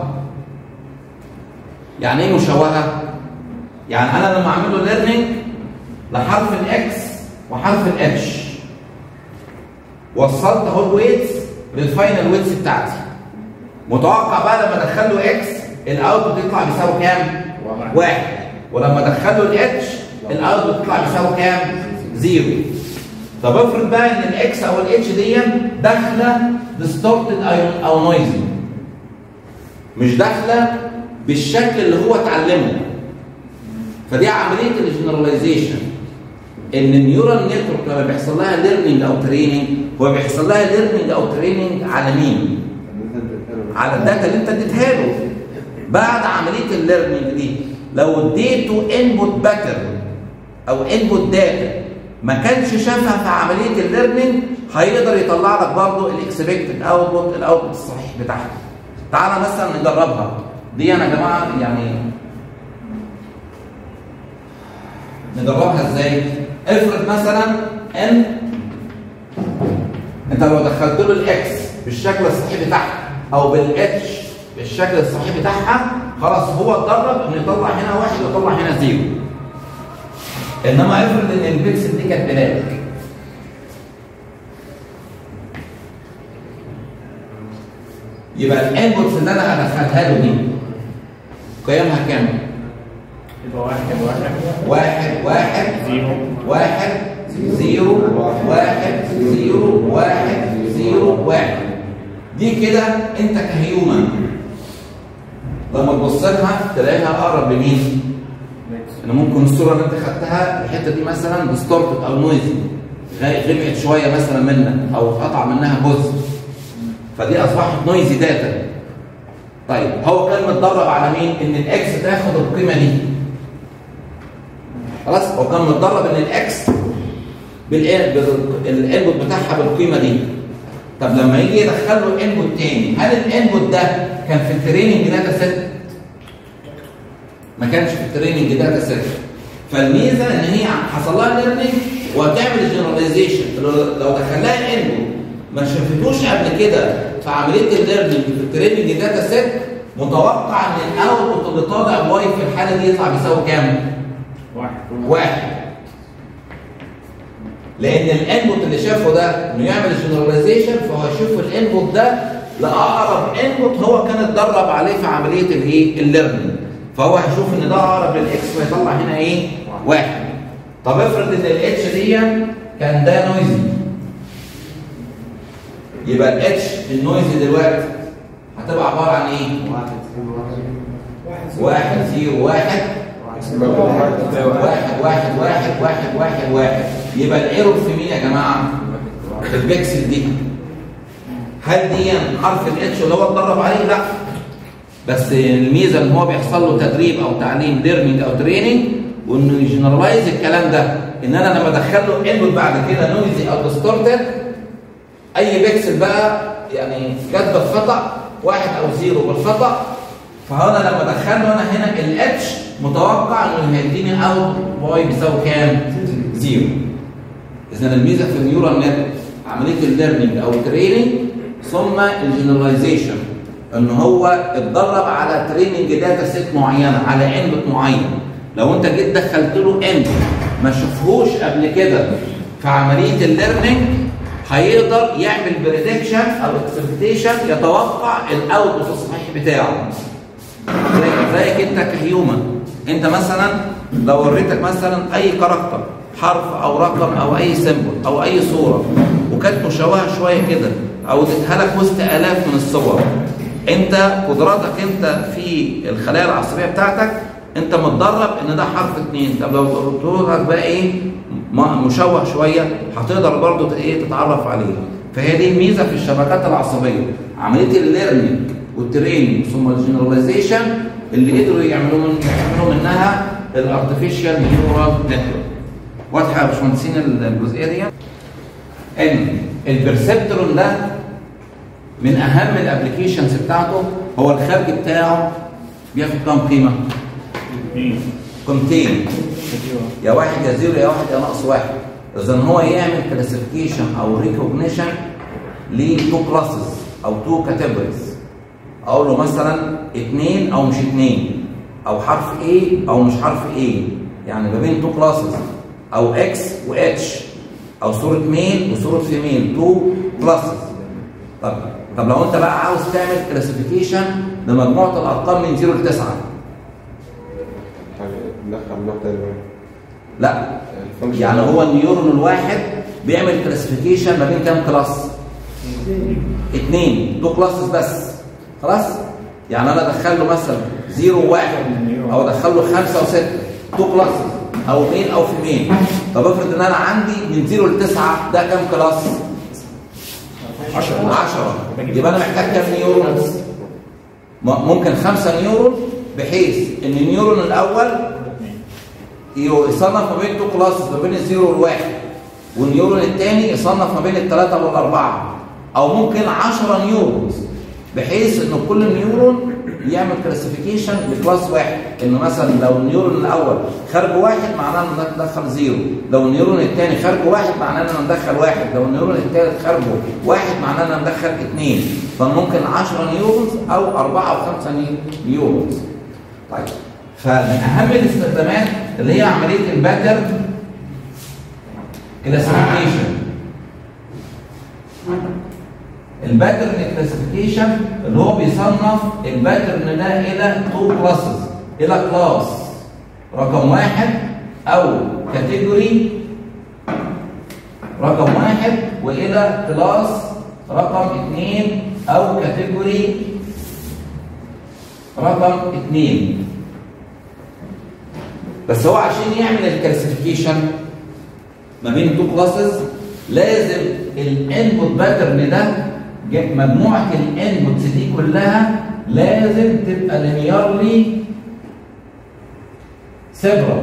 يعني ايه مشوهه يعني انا لما اعمل له ليرنينج لحرف الاكس وحرف الاتش وصلت اهو الويتس للفاينل ويتس بتاعتي متوقع بقى لما ادخل له اكس الاوتبوت يطلع بيساوي كام؟ واحد ولما ادخل له الاتش الاوتبوت يطلع بيساوي كام؟ زيرو طب افرض بقى ان الاكس او الاتش دي داخله ديستورتد او نويزي مش داخله بالشكل اللي هو اتعلمه فدي عمليه الجنراليزيشن ان النيورال نتورك لما بيحصل لها ليرنينج او تريننج هو بيحصل لها ليرنينج او تريننج على مين؟ على الداتا اللي انت اديتها له بعد عمليه الليرنينج دي لو اديته انبوت باترن او انبوت داتا ما كانش شافها في عمليه الليرنينج هيقدر يطلع لك برضه الاكسبكتد اوتبوت الاوتبوت الصحيح بتاعها تعالى مثلا نجربها دي انا يا جماعه يعني نجربها ازاي افرض مثلا ان انت لو دخلت له الاكس بالشكل الصحيح بتاعها او بالاتش بالشكل الصحيح بتاعها خلاص هو اتدرب انه يطلع هنا واحد ويطلع هنا زيرو انما افرض ان البيكسل دي كانت بلاك يبقى الانبوتس اللي انا هدخلها له دي قيمها كام؟ يبقى واحد واحد واحد واحد زيرو واحد زيرو واحد زيرو واحد زيرو واحد دي كده انت كهيومن لما تبص لها تلاقيها اقرب لمين؟ ان ممكن الصوره اللي انت خدتها الحته دي مثلا ديستورتد او نويزي غمقت شويه مثلا منك او قطع منها جزء فدي اصبحت نويزي داتا طيب هو كان متدرب على مين؟ ان الاكس تاخد القيمه دي خلاص هو كان متدرب ان الاكس بالانبوت بتاعها بالقيمه دي طب لما يجي يدخل له انبوت تاني هل الانبوت ده كان في التريننج داتا سيت؟ ما كانش في التريننج داتا سيت فالميزه ان هي حصل لها ليرنينج وهتعمل جنراليزيشن لو دخل لها انبوت ما شافتوش قبل كده في عمليه الليرنينج في التريننج داتا سيت متوقع ان الاوتبوت اللي طالع واي في الحاله دي يطلع بيساوي كام؟ واحد واحد لان الانبوت اللي شافه ده انه يعمل جنراليزيشن فهو يشوف الانبوت ده لاقرب انبوت هو كان اتدرب عليه في عمليه الايه الليرنينج فهو هيشوف ان ده اقرب للاكس فيطلع هنا ايه واحد طب افرض ان الاتش دي كان ده نويزي يبقى الاتش النويزي دلوقتي هتبقى عباره عن ايه واحد زيرو واحد واحد واحد واحد واحد واحد واحد يبقى الايرور في مين يا جماعه؟ في البكسل دي هل دي حرف الاتش اللي هو اتدرب عليه؟ لا بس الميزه ان هو بيحصل له تدريب او تعليم ليرنينج او تريننج وانه يجنرالايز الكلام ده ان انا لما ادخل له انبوت بعد كده نويزي او ديستورتد اي بكسل بقى يعني جت بالخطا واحد او زيرو بالخطا فهنا لما ادخله انا هنا الاتش متوقع انه هيديني اوت واي بيساوي كام؟ زيرو. اذا الميزه في النيورال نت عمليه الليرنينج او التريننج ثم الجنراليزيشن ان هو اتدرب على تريننج داتا سيت معينه على انبوت معين. لو انت جيت دخلت له انبوت ما شافهوش قبل كده في عمليه الليرنينج هيقدر يعمل بريدكشن او اكسبكتيشن يتوقع الاوتبوت الصحيح بتاعه. زي زيك انت كهيومن انت مثلا لو وريتك مثلا اي كاركتر حرف او رقم او اي سيمبل او اي صوره وكانت مشوهه شويه كده او اديتها لك وسط الاف من الصور انت قدراتك انت في الخلايا العصبيه بتاعتك انت متدرب ان ده حرف اتنين طب لو قلت لك بقى ايه م- مشوه شويه هتقدر برضه ايه تتعرف عليه فهي دي الميزه في الشبكات العصبيه عمليه الليرنينج والتريننج ثم الجنراليزيشن اللي قدروا يعملوا من يعملوا منها الارتفيشال نيورال نتورك واضحه يا باشمهندسين الجزئيه دي ان البرسبترون ده من اهم الابلكيشنز بتاعته هو الخارج بتاعه بياخد كام قيمه؟ اثنين قيمتين يا واحد يا زيرو يا واحد يا ناقص واحد اذا هو يعمل كلاسيفيكيشن او ريكوجنيشن لتو كلاسز او تو كاتيجوريز اقول له مثلا اثنين او مش اثنين او حرف A او مش حرف A يعني ما بين تو كلاسز او X و H او صورة ميل وصورة فيميل تو كلاسز طب طب لو انت بقى عاوز تعمل كلاسيفيكيشن لمجموعة الارقام من 0 ل 9 يعني ندخل نوع تاني بقى. لا الفانكشن يعني هو النيورون الواحد بيعمل كلاسيفيكيشن ما بين كام كلاس؟ اثنين تو كلاسز بس خلاص؟ يعني انا ادخل له مثلا زيرو وواحد او ادخل له خمسه وسته تو كلاسز او ميل او فيميل طب افرض ان انا عندي من زيرو لتسعه ده كام كلاس؟ 10 10 يبقى انا محتاج كام نيورون؟ م- ممكن خمسه نيورون بحيث ان النيورون الاول يصنف ما بين تو كلاسز ما بين الزيرو والواحد والنيورون الثاني يصنف ما بين الثلاثه والاربعه او ممكن 10 نيورونز بحيث ان كل نيورون يعمل كلاسيفيكيشن لكلاس واحد انه مثلا لو النيورون الاول خارج واحد معناه ان انا ندخل زيرو لو النيورون الثاني خارج واحد معناه ان انا ندخل واحد لو النيورون الثالث خارجه واحد معناه ان انا ندخل اثنين فممكن 10 نيورونز او اربعه او خمسه ني- نيورونز طيب فمن اهم الاستخدامات اللي هي عمليه الباترن كلاسيفيكيشن الباترن كلاسيفيكيشن اللي هو بيصنف الباترن ده الى تو كلاسز الى كلاس رقم واحد او كاتيجوري رقم واحد والى كلاس رقم اثنين او كاتيجوري رقم اثنين بس هو عشان يعمل الكلاسيفيكيشن ما بين تو كلاسز لازم الانبوت باترن ده ج- مجموعه الانبوتس دي كلها لازم تبقى لينيرلي سيبرال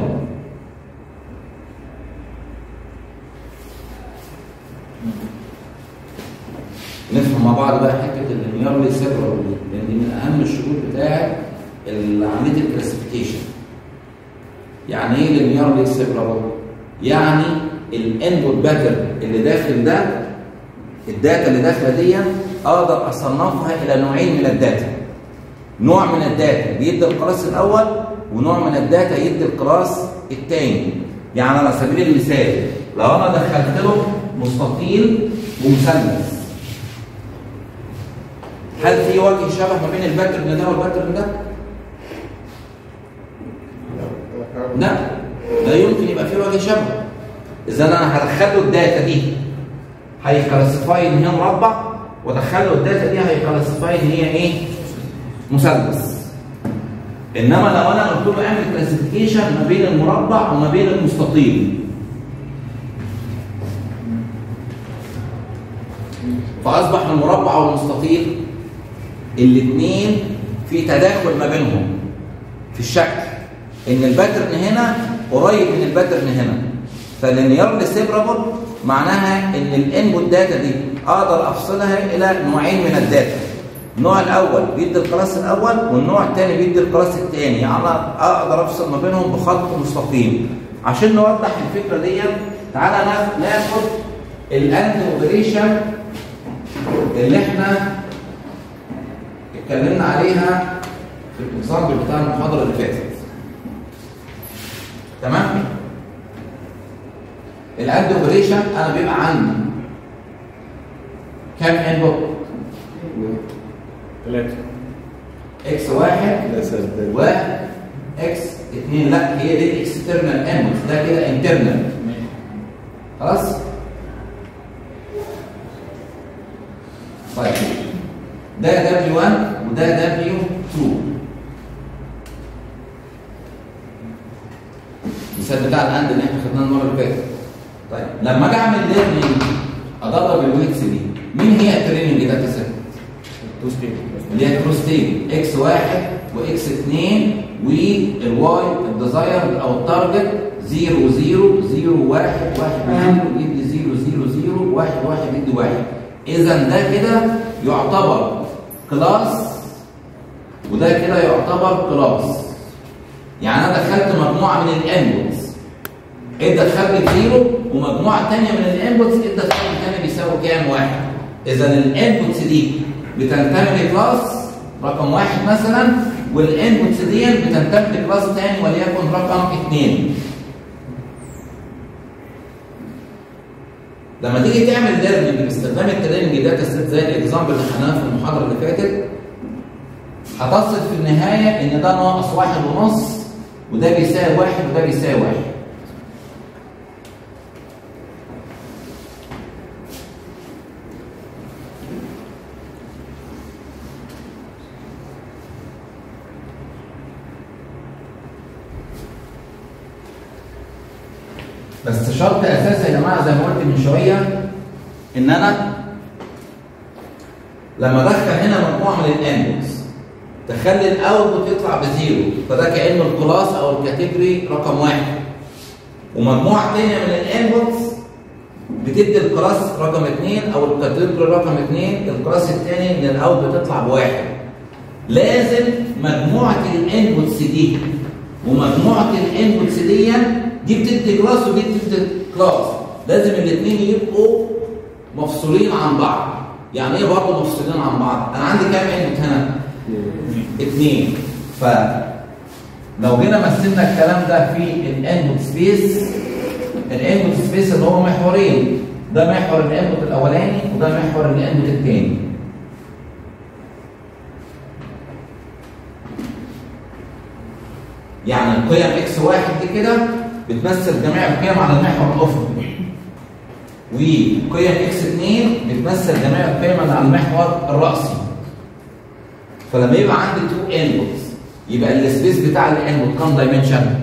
نفهم مع بعض بقى حته اللينيرلي سيبرال دي لان دي من اهم الشروط بتاعه عمليه الكلاسيفيكيشن يعني ايه لينيرلي سيبرال يعني الانبوت باترن اللي داخل ده الداتا اللي داخله دي اقدر اصنفها الى نوعين من الداتا نوع من الداتا بيدي الكلاس الاول ونوع من الداتا يدي الكلاس الثاني يعني على سبيل المثال لو انا دخلت له مستطيل ومثلث هل في وجه شبه ما بين الباترن ده والباترن ده؟ لا لا يمكن يبقى في وجه شبه اذا انا هدخل له الداتا دي هيكلاسيفاي ان هي مربع وادخل له الداتا دي هيكلاسيفاي ان هي ايه؟ مثلث انما لو انا قلت له اعمل كلاسيفيكيشن ما بين المربع وما بين المستطيل فاصبح المربع والمستطيل الاثنين في تداخل ما بينهم في الشكل ان الباترن هنا قريب من الباترن هنا فاللينيرلي سيبرابل معناها ان الانبوت داتا دي اقدر افصلها الى نوعين من الداتا النوع الاول بيدي الكلاس الاول والنوع الثاني بيدي الكلاس الثاني يعني انا اقدر افصل ما بينهم بخط مستقيم عشان نوضح الفكره دي تعالى نا- ناخد الاند اوبريشن اللي احنا اتكلمنا عليها في الاكزامبل بتاع المحاضره اللي فاتت تمام الاند اوبريشن انا بيبقى عندي كام انبوت ثلاثة اكس واحد لا سدد و اكس اثنين لا هي دي الاكسترنال انبوت ده كده انترنال خلاص طيب ده دبليو 1 وده دبليو 2 المثال بتاع الاند اللي احنا خدناه المره اللي فاتت طيب لما اجي اعمل ليرنينج ادرب الويتس دي مين هي التريننج داتا سيت؟ تو ستيت اللي هي كروستين اكس واحد واكس اثنين والواي الديزاير او التارجت 0 0 0 1 1 0 يدي 0 0 0 1 1 يدي 1 اذا ده كده يعتبر كلاس وده كده يعتبر كلاس يعني انا دخلت مجموعه من الانبوتس ادى دخلت زيرو ومجموعه ثانيه من الانبوتس ادى دخلت ثاني بيساوي كام واحد اذا الانبوتس دي بتنتمي لكلاس رقم واحد مثلا والانبوتس دي بتنتمي لكلاس ثاني وليكن رقم اثنين لما تيجي تعمل ليرنينج باستخدام التريننج داتا سيت زي الاكزامبل اللي خدناه في المحاضره اللي فاتت هتصل في النهايه ان ده ناقص واحد ونص وده بيساوي واحد وده بيساوي واحد بس شرط اساسي يا جماعه زي ما قلت من شويه ان انا لما ادخل هنا مجموعه من الانبوتس تخلي الاوتبوت يطلع بزيرو فده كانه الكلاس او الكاتيجوري رقم واحد ومجموعه ثانيه من الانبوتس بتدي الكلاس رقم اثنين او الكاتيجوري رقم اثنين الكلاس الثاني ان الاوتبوت يطلع بواحد لازم مجموعه الانبوتس دي ومجموعه الانبوتس دي دي بتدي كلاس ودي بتدي كلاس لازم الاثنين يبقوا مفصولين عن بعض يعني ايه برضه مفصولين عن بعض انا عندي كام انبوت هنا اثنين ف لو جينا مثلنا الكلام ده في الانبوت سبيس الانبوت سبيس اللي هو محورين ده محور الانبوت الاولاني وده محور الانبوت الثاني يعني القيم اكس واحد دي كده بتمثل جميع القيم على المحور الافقي وقيم اكس 2 بتمثل جميع القيم اللي على المحور الرأسي فلما يبقى عندي تو انبوتس يبقى السبيس بتاع الانبوت كام دايمنشن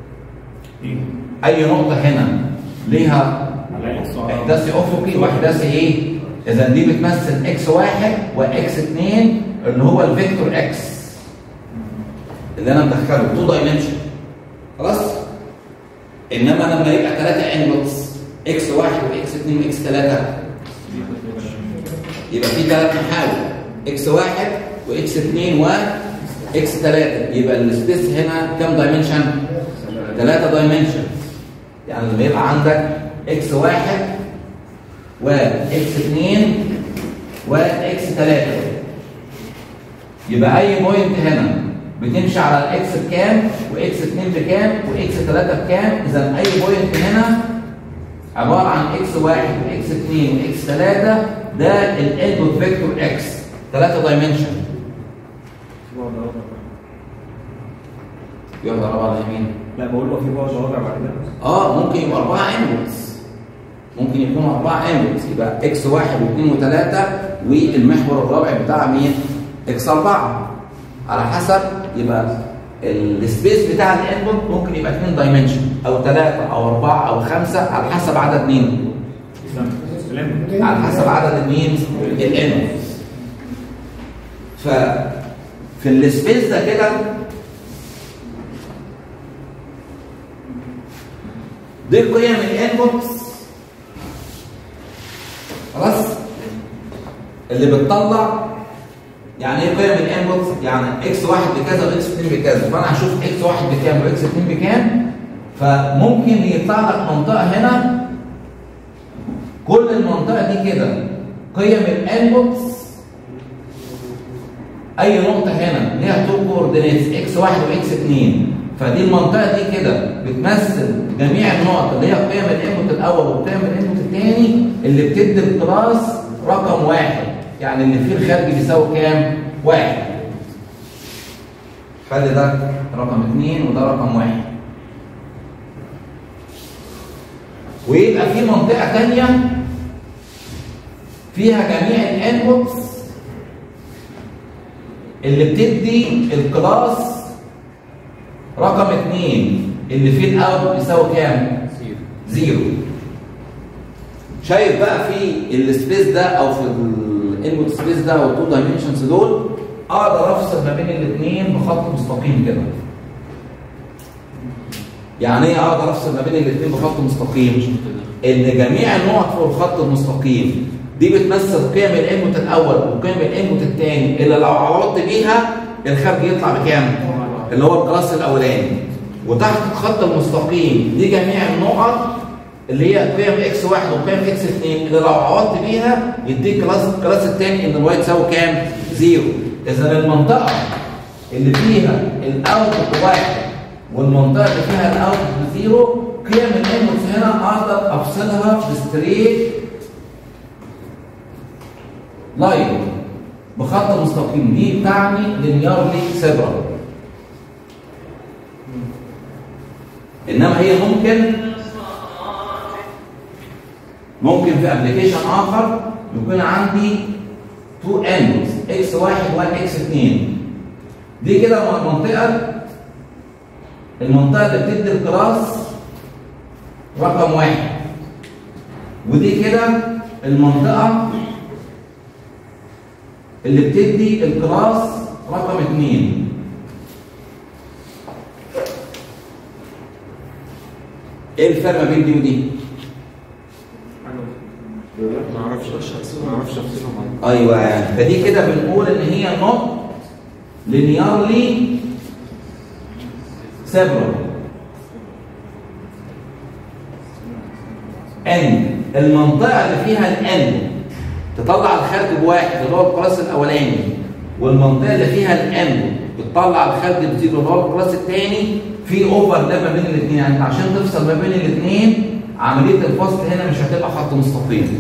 اي نقطه هنا ليها على اكس احداثي افقي واحداثي ايه اذا دي بتمثل اكس واحد واكس 2 اللي هو الفيكتور اكس اللي انا مدخله تو دايمنشن خلاص انما لما يبقى ثلاثه انبوتس اكس واحد واكس 2 واكس 3 يبقى في ثلاث محاور اكس واحد واكس 2 واكس 3 يبقى السبيس هنا كام دايمنشن؟ ثلاثة دايمنشن يعني لما يبقى عندك اكس واحد واكس 2 واكس 3 يبقى اي بوينت هنا بتمشي على الاكس بكام واكس 2 بكام واكس 3 بكام اذا اي بوينت هنا عباره عن اكس 1 واكس 2 واكس 3 ده الانبوت فيكتور اكس 3 دايمنشن في بعد رابع يلا رابع على اليمين لا بقول له في بعد رابع بعد كده اه ممكن يبقى اربعه انبوتس ممكن يكونوا اربعه انبوتس يبقى اكس 1 و2 و3 والمحور الرابع بتاع مين؟ اكس 4 على حسب يبقى السبيس بتاع الانبوت ممكن يبقى 2 دايمنشن او 3 او 4 او 5 على حسب عدد مين؟ استنى سلام على حسب عدد مين؟ الانبوتس ف في السبيس ده كده دي قيم الانبوتس خلاص اللي بتطلع يعني ايه قيم الانبوتس يعني اكس واحد بكذا واكس 2 بكذا فانا هشوف اكس واحد بكام واكس 2 بكام فممكن يطلع لك منطقه هنا كل المنطقه دي كده قيم الانبوتس اي نقطه هنا ليها تو كوردينيتس اكس واحد واكس 2 فدي المنطقه دي كده بتمثل جميع النقط اللي هي قيم الانبوت الاول وقيم الانبوت الثاني اللي بتدي الكلاس رقم واحد يعني اللي فيه الخارج بيساوي كام؟ واحد خلي ده رقم اثنين وده رقم واحد ويبقى في منطقه ثانيه فيها جميع الانبوتس اللي بتدي الكلاس رقم اثنين اللي فيه الاوت بيساوي كام؟ زيرو شايف بقى في السبيس ده او في الانبوت سبيس ده او التو دايمنشنز دول اقدر افصل ما بين الاثنين بخط مستقيم كده يعني ايه اقدر افصل ما بين الاثنين بخط مستقيم؟ ان جميع النقط فوق الخط المستقيم دي بتمثل قيم الانبوت الاول وقيم الانبوت الثاني اللي لو عوضت بيها الخارج يطلع بكام؟ اللي هو الكلاس الاولاني وتحت الخط المستقيم دي جميع النقط اللي هي قيم اكس واحد وقيم اكس اثنين اللي لو عوضت بيها يديك كلاس الكلاس الثاني ان الواي تساوي كام؟ زيرو اذا المنطقه اللي فيها الاوتبوت واحد والمنطقه اللي فيها الاوتبوت زيرو قيم الانبوتس هنا اقدر افصلها بستريت لاين بخط مستقيم دي تعني لينيارلي سيبرال انما هي ممكن ممكن في ابلكيشن اخر يكون عندي تو انبوتس اكس واحد واكس اثنين دي كده المنطقه المنطقه اللي بتدي الكلاس رقم واحد ودي كده المنطقه اللي بتدي الكلاس رقم اثنين ايه الفرق ما بين دي ودي؟ ما اعرفش ما اعرفش افصلهم عن ايوه فدي كده بنقول ان هي نوت لينيارلي سيبرال ان المنطقه اللي فيها الان تطلع الخارج بواحد اللي هو الكلاس الاولاني والمنطقه اللي فيها الان بتطلع الخارج بزيرو اللي هو الكلاس الثاني في اوفر ده ما بين الاثنين يعني انت عشان تفصل ما بين الاثنين عمليه الفصل هنا مش هتبقى خط مستقيم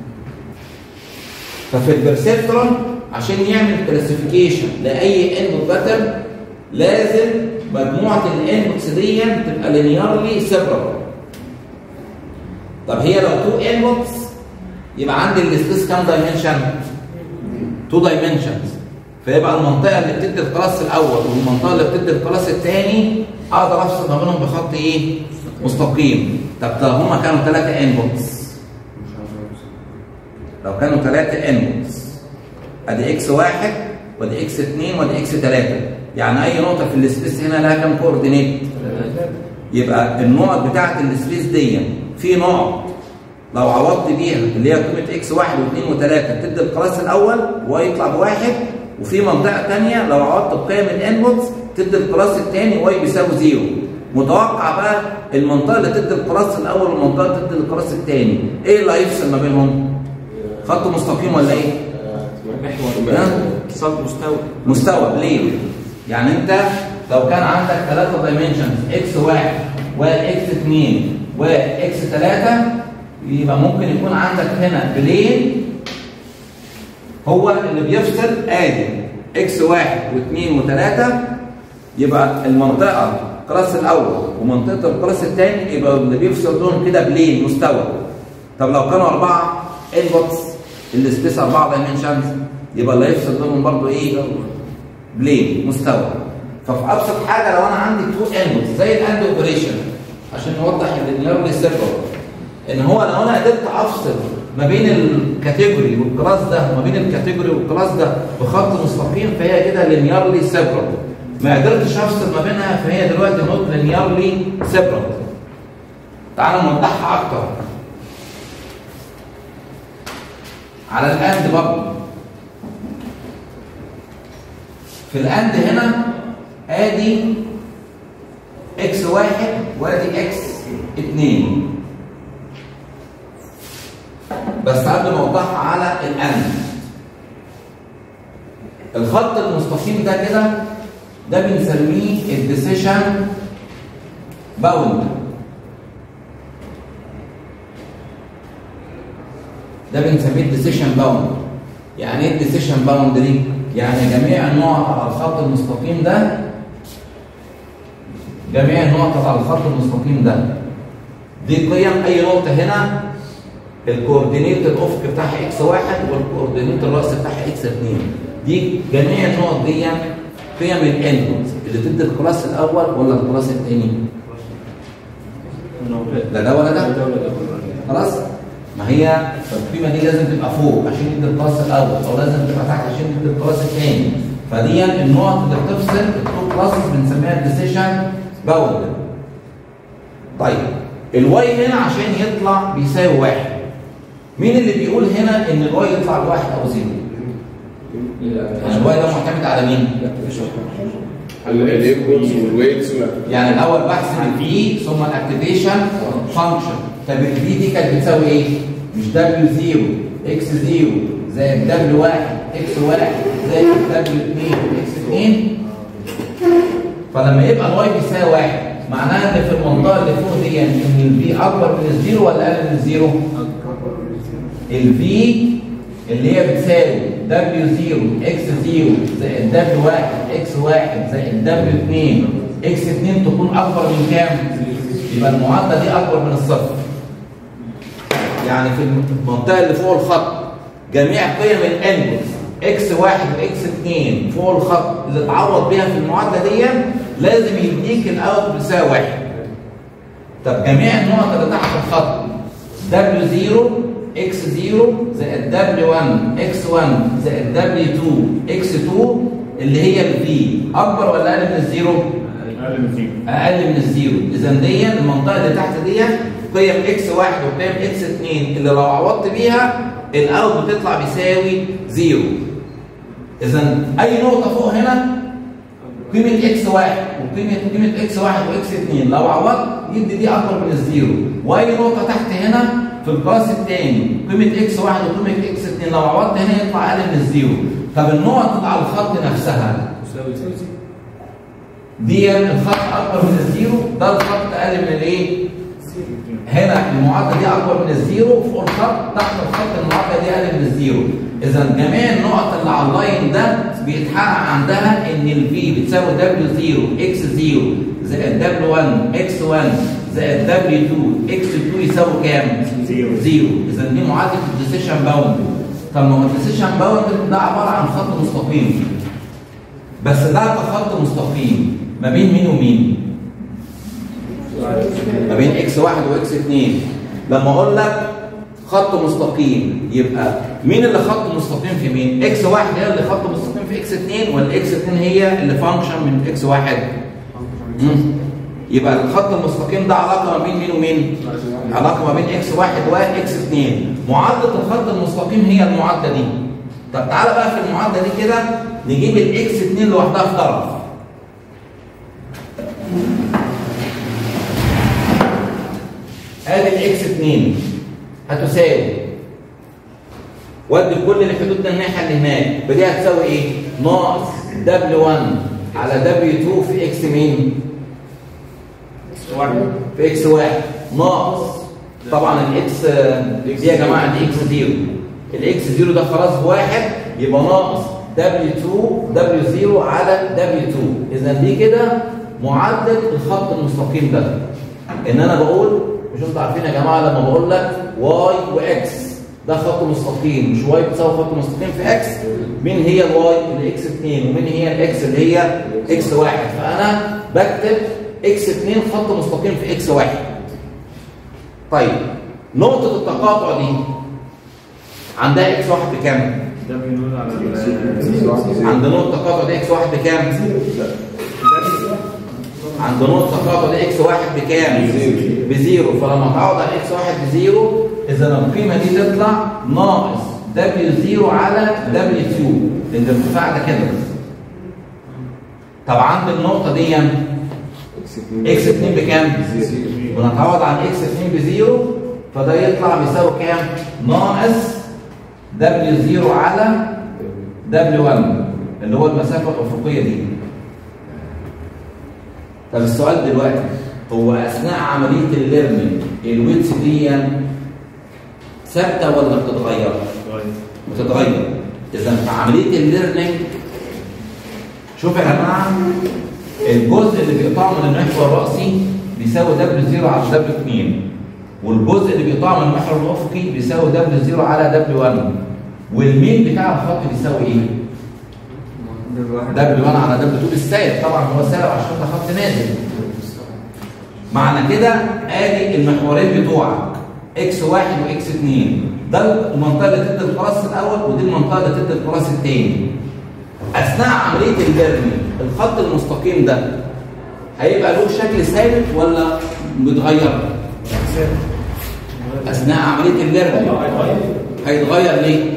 ففي البرسبترون عشان يعمل كلاسيفيكيشن لاي انبوت باترن لازم مجموعه الانبوتس دي تبقى لينيارلي سيبرال طب هي لو تو انبوتس يبقى عندي السبيس كام دايمنشن؟ تو دايمنشنز فيبقى المنطقه اللي بتدي الكلاس الاول والمنطقه اللي بتدي الكلاس الثاني اقدر افصل ما بينهم بخط ايه؟ مستقيم طب طب هما كانوا ثلاثه انبوتس لو كانوا ثلاثه انبوتس ادي اكس واحد وادي اكس اثنين وادي اكس ثلاثه يعني اي نقطه في السبيس هنا لها كام كوردينيت؟ يبقى النقط بتاعت السبيس دي في نقط لو عوضت بيها اللي هي قيمه اكس واحد واثنين وثلاثه بتدي الكلاس الاول واي يطلع بواحد وفي منطقه ثانيه لو عوضت بقيم الانبوتس تدي الكلاس الثاني واي بيساوي زيرو متوقع بقى المنطقه اللي تدي الكلاس الاول والمنطقه اللي تدي الكلاس الثاني ايه اللي هيفصل ما بينهم؟ خط مستقيم ولا ايه؟ محور ها؟ اتصال مستوى مستوى ليه؟ يعني انت لو كان عندك ثلاثة دايمنشنز اكس واحد واكس اثنين واكس ثلاثة يبقى ممكن يكون عندك هنا بلين هو اللي بيفصل ادي اكس واحد واثنين وثلاثة يبقى المنطقة الكلاس الأول ومنطقة الكلاس الثاني يبقى اللي بيفصل دول كده بلين مستوى طب لو كانوا أربعة انبوتس السبيس أربعة دايمنشنز يبقى اللي هيفصل دول برضه إيه؟ بلين مستوى ففي أبسط حاجة لو أنا عندي تو انبوتس زي الأند أوبريشن عشان نوضح اللينيرلي سيركل ان هو لو انا قدرت افصل ما بين الكاتيجوري والكلاس ده وما بين الكاتيجوري والكلاس ده بخط مستقيم فهي كده لينيرلي سيبرال ما قدرتش افصل ما بينها فهي دلوقتي نوت لينيرلي سيبرال تعالوا نوضحها اكتر على الاند برضه في الاند هنا ادي اكس واحد وادي اكس اتنين بس قبل ما اوضحها على الان الخط المستقيم ده كده ده بنسميه الديسيشن باوند ده بنسميه الديسيشن باوند يعني ايه الديسيشن باوند دي يعني جميع النقط على الخط المستقيم ده جميع النقط على الخط المستقيم ده دي قيم اي نقطه هنا الكوردينيت الافق بتاعها اكس واحد والكوردينيت الراس بتاعها اكس اثنين دي جميع النقط دي قيم الانبوت اللي تدي الكلاس الاول ولا الكلاس الثاني؟ لا ده ولا ده خلاص؟ ما هي القيمه دي لازم تبقى فوق عشان تدي الكلاس الاول او لازم تبقى تحت عشان تدي الكلاس الثاني فدي النقط اللي بتفصل التو كلاسز بنسميها الديسيشن باوند طيب الواي هنا عشان يطلع بيساوي واحد مين اللي بيقول هنا ان الواي يطلع بواحد او زيرو؟ يعني الواي ده معتمد على مين؟ الانبوتس والويتس يعني الاول بحسب الفي ثم الاكتيفيشن فانكشن طب الفي دي كانت بتساوي ايه؟ مش دبليو 0 اكس 0 زائد دبليو 1 اكس 1 زائد دبليو 2 اكس 2 فلما يبقى الواي بيساوي واحد معناها ان في المنطقه اللي فوق دي ان الفي اكبر من الزيرو ولا اقل من الزيرو؟ الفي اللي هي بتساوي W0 X0 زائد W1 X1 زائد W2 X2 تكون أكبر من كام؟ يبقى المعادلة دي أكبر من الصفر. يعني في المنطقة اللي فوق الخط جميع قيم الانبوتس X1 وX2 فوق الخط اللي اتعوض بيها في المعادلة دي لازم يديك الأوت بيساوي واحد. طب جميع النقط اللي تحت الخط W0 x0 زائد w1 x1 زائد w2 x2 اللي هي الفي اكبر ولا اقل من الزيرو؟ اقل من زيرو اقل من الزيرو اذا دي المنطقه اللي تحت دي قيم x1 وقيم x2 اللي لو عوضت بيها الاوت بتطلع بيساوي زيرو اذا اي نقطه فوق هنا قيمه x1 وقيمه قيمه x1 وx2 لو عوضت يدي دي اكبر من الزيرو واي نقطه تحت هنا في الكلاس الثاني قيمه اكس 1 وقيمه اكس 2 لو عوضت هنا يطلع اقل من الزيرو طب النقط على الخط نفسها دي الخط اكبر من الزيرو ده الخط اقل من الايه؟ هنا المعادله دي اكبر من الزيرو فوق الخط تحت الخط المعادله دي اقل من الزيرو اذا جميع النقط اللي على اللاين ده بيتحقق عندها ان الفي بتساوي دبليو 0 اكس 0 زائد دبليو 1 اكس 1 زائد دبليو 2 اكس 2 يساوي كام؟ زيرو. زيرو اذا دي معادله الديسيشن باوند طب ما هو الديسيشن باوند ده عباره عن خط مستقيم بس ده خط مستقيم ما بين مين ومين؟ ما بين اكس 1 واكس 2 لما اقول لك خط مستقيم يبقى مين اللي خط مستقيم في مين؟ اكس 1 هي اللي خط مستقيم في اكس 2 ولا اكس 2 هي اللي فانكشن من اكس 1 مم. يبقى الخط المستقيم ده علاقه ما بين مين ومين؟ علاقه ما بين اكس 1 واكس 2 معادله الخط المستقيم هي المعادله دي طب تعالى بقى في المعادله دي كده نجيب الاكس 2 لوحدها في طرف ادي الاكس 2 هتساوي ودي كل الحدود ده الناحيه اللي هناك فدي هتساوي ايه؟ ناقص دبليو 1 على دبليو 2 في اكس مين؟ واحد في اكس واحد ناقص طبعا الاكس دي يا جماعه دي اكس زيرو الاكس زيرو ده خلاص بواحد يبقى ناقص دبليو 2 دبليو 0 على دبليو 2 اذا دي كده معدل الخط المستقيم ده ان انا بقول مش انتوا عارفين يا جماعه لما بقول لك واي واكس ده خط مستقيم مش واي بتساوي خط مستقيم في اكس مين هي الواي اللي اكس 2 ومين هي الاكس اللي هي اكس 1 فانا بكتب اكس 2 خط مستقيم في اكس 1 طيب نقطة التقاطع دي عندها اكس 1 بكام؟ ده بنقول على ال عند نقطة التقاطع دي اكس 1 بكام؟ عند نقطة التقاطع دي اكس 1 بكام؟ بزيرو فلما تعوض على اكس 1 بزيرو اذا القيمة دي تطلع ناقص دبليو 0 على دبليو 2 لان الارتفاع ده كده طب عند النقطة دي اكس 2 بكام؟ ونتعوض عن اكس 2 بزيرو فده يطلع بيساوي كام؟ ناقص دبليو 0 على دبليو 1 اللي هو المسافة الأفقية دي. طب السؤال دلوقتي هو أثناء عملية الليرنينج الويتس دي ثابتة ولا بتتغير؟ بتتغير. إذا في عملية الليرنينج شوف يا جماعة الجزء اللي بيقطعه من المحور الرأسي بيساوي دبليو 0 على دبليو 2 والجزء اللي بيقطعه من المحور الأفقي بيساوي دبليو 0 على دبليو 1 والمين بتاع الخط بيساوي ايه؟ دبليو 1 على دبليو 2 بالسالب طبعا هو سالب عشان ده خط نازل معنى كده ادي المحورين بتوعك اكس 1 واكس 2 ده المنطقه اللي تدي الكلاس الاول ودي المنطقه اللي تدي الكلاس الثاني اثناء عمليه الليرنينج الخط المستقيم ده هيبقى له شكل ثابت ولا متغير؟ اثناء عمليه الليرنينج هيتغير ليه؟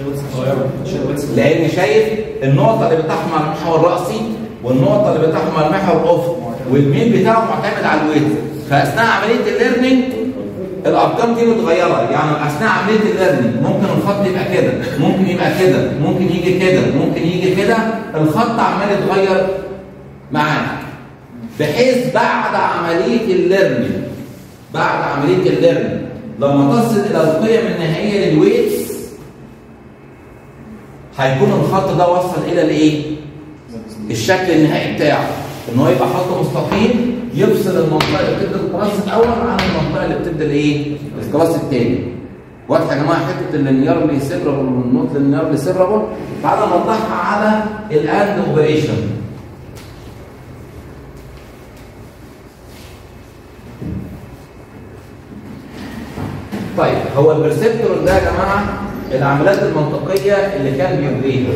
لان شايف النقطه اللي بتحكم على المحور الراسي والنقطه اللي بتحكم على المحور الافقي والمين بتاعه معتمد على الويت فاثناء عمليه الليرنينج الارقام دي متغيره يعني اثناء عمليه الليرنينج ممكن الخط يبقى كده ممكن يبقى كده ممكن يجي كده ممكن يجي كده الخط عمال يتغير معاك بحيث بعد عمليه الليرنينج بعد عمليه الليرنينج لما تصل الى القيم النهائيه للويتس هيكون الخط ده وصل الى الايه؟ الشكل النهائي بتاعه ان هو يبقى خط مستقيم يفصل المنطقه اللي بتبدا الكلاس الاول عن المنطقه اللي بتبدا الايه؟ الكلاس الثاني. واضحه يا جماعه حته اللينيارلي سيبرابل والنوت لينيارلي سيبرابل تعالى نوضحها على الاند اوبريشن. طيب هو البرسبتور ده يا جماعه العمليات المنطقيه اللي كان بيجريها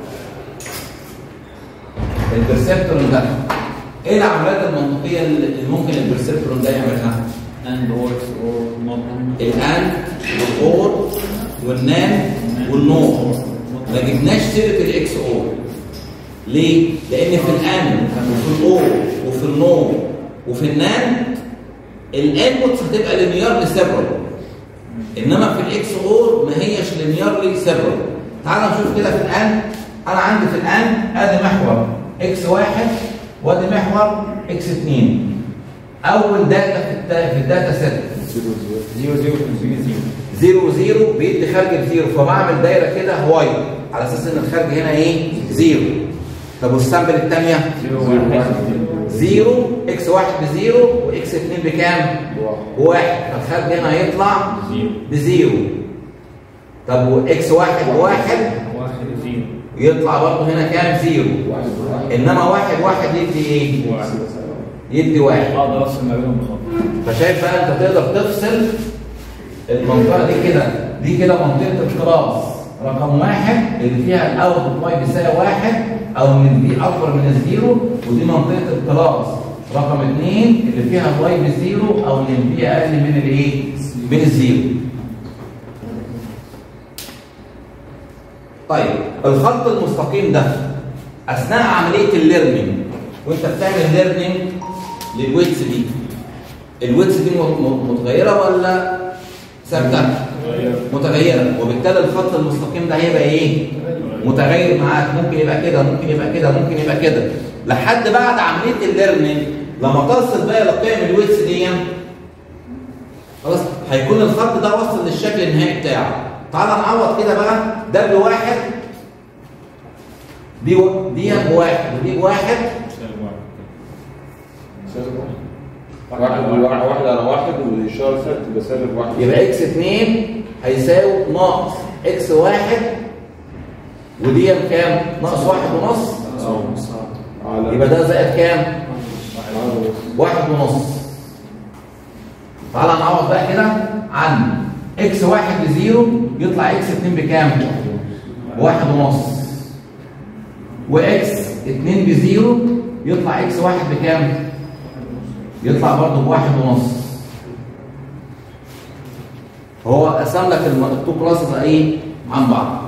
البرسبتور ده ايه العمليات المنطقيه اللي ممكن البرسبتور ده يعملها؟ and or or not الان والاور والنان والنور ما جبناش سيره الاكس اور ليه؟ لان في الان وفي الاور وفي النور وفي النان الانبوتس هتبقى لينيارلي سيبرال انما في الاكس اور ما هيش لينيارلي سيبرال تعال نشوف كده في الان انا عندي في الان ادي محور اكس واحد وادي محور اكس 2 اول داتا في التا- في الداتا سيت زيرو زيرو زيرو زيرو زيرو زيرو بيدي خارج بزيرو فبعمل دايره كده وايت على اساس ان الخارج هنا ايه؟ زيرو طب والسامبل الثانيه زيرو واحد زيرو اكس واحد بزيرو واكس 2 بكام؟ بواحد فالخارج هنا هيطلع زيرو بزيرو طب واكس واحد بواحد واحد زيرو يطلع برضه هنا كام؟ زيرو انما واحد واحد يدي ايه؟ واحد يدي واحد اقدر افصل ما بينهم بخط فشايف بقى انت تقدر تفصل المنطقه دي كده دي كده منطقه الكلاس رقم واحد اللي فيها الاوت واي بيساوي واحد او من دي اكبر من الزيرو ودي منطقه الكلاس رقم اثنين اللي فيها الواي بزيرو او من دي اقل من الايه؟ من الزيرو. طيب الخط المستقيم ده اثناء عمليه الليرنينج وانت بتعمل ليرنينج للويتس دي الويتس دي م- م- متغيره ولا ثابته؟ غير متغيره وبالتالي الخط المستقيم ده هيبقى ايه؟ متغير معاك ممكن يبقى كده ممكن يبقى كده ممكن يبقى كده لحد بعد عمليه الليرنينج لما تصل بقى لقيم الويتس دي خلاص هيكون الخط ده وصل للشكل النهائي بتاعه تعال نعوض كده بقى ده بواحد دي و... دي بواحد ودي بواحد سالب واحد واحد واحد واحد على واحد والإشارة ثابت تبقى سالب واحد يبقى اكس 2 هيساوي ناقص اكس واحد ودي بكام؟ ناقص واحد ونص على يبقى ده زائد كام؟ على ونص. واحد ونص تعالى نعوض بقى كده عن اكس واحد بزيرو يطلع اكس 2 بكام؟ واحد ونص واكس 2 بزيرو يطلع اكس واحد بكام؟ يطلع برضه بواحد ونص هو قسم لك الم- التو كلاسز ايه عن بعض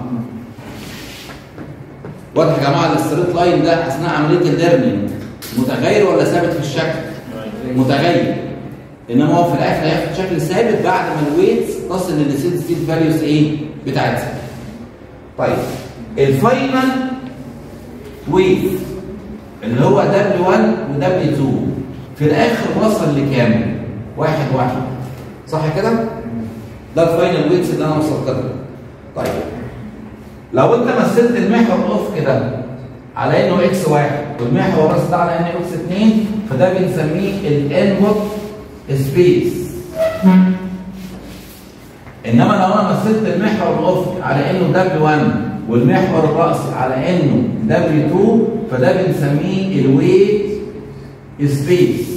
واضح يا جماعه الستريت لاين ده اثناء عمليه الليرنينج متغير ولا ثابت في الشكل؟ متغير انما هو في الاخر هياخد شكل ثابت بعد ما الويتس تصل للسيد ستيت فاليوز ايه بتاعتها طيب الفاينل ويت اللي هو W1 و W2 في الاخر وصل لكام؟ واحد واحد صح كده؟ ده الفاينل ويتس اللي انا وصلت له طيب لو انت مثلت المحور اوف كده على انه اكس واحد والمحور راس ده على انه اكس اتنين فده بنسميه الانبوت سبيس انما لو انا مثلت المحور الافقي على انه W1 والمحور الرأسي على انه W2 فده بنسميه الويت سبيس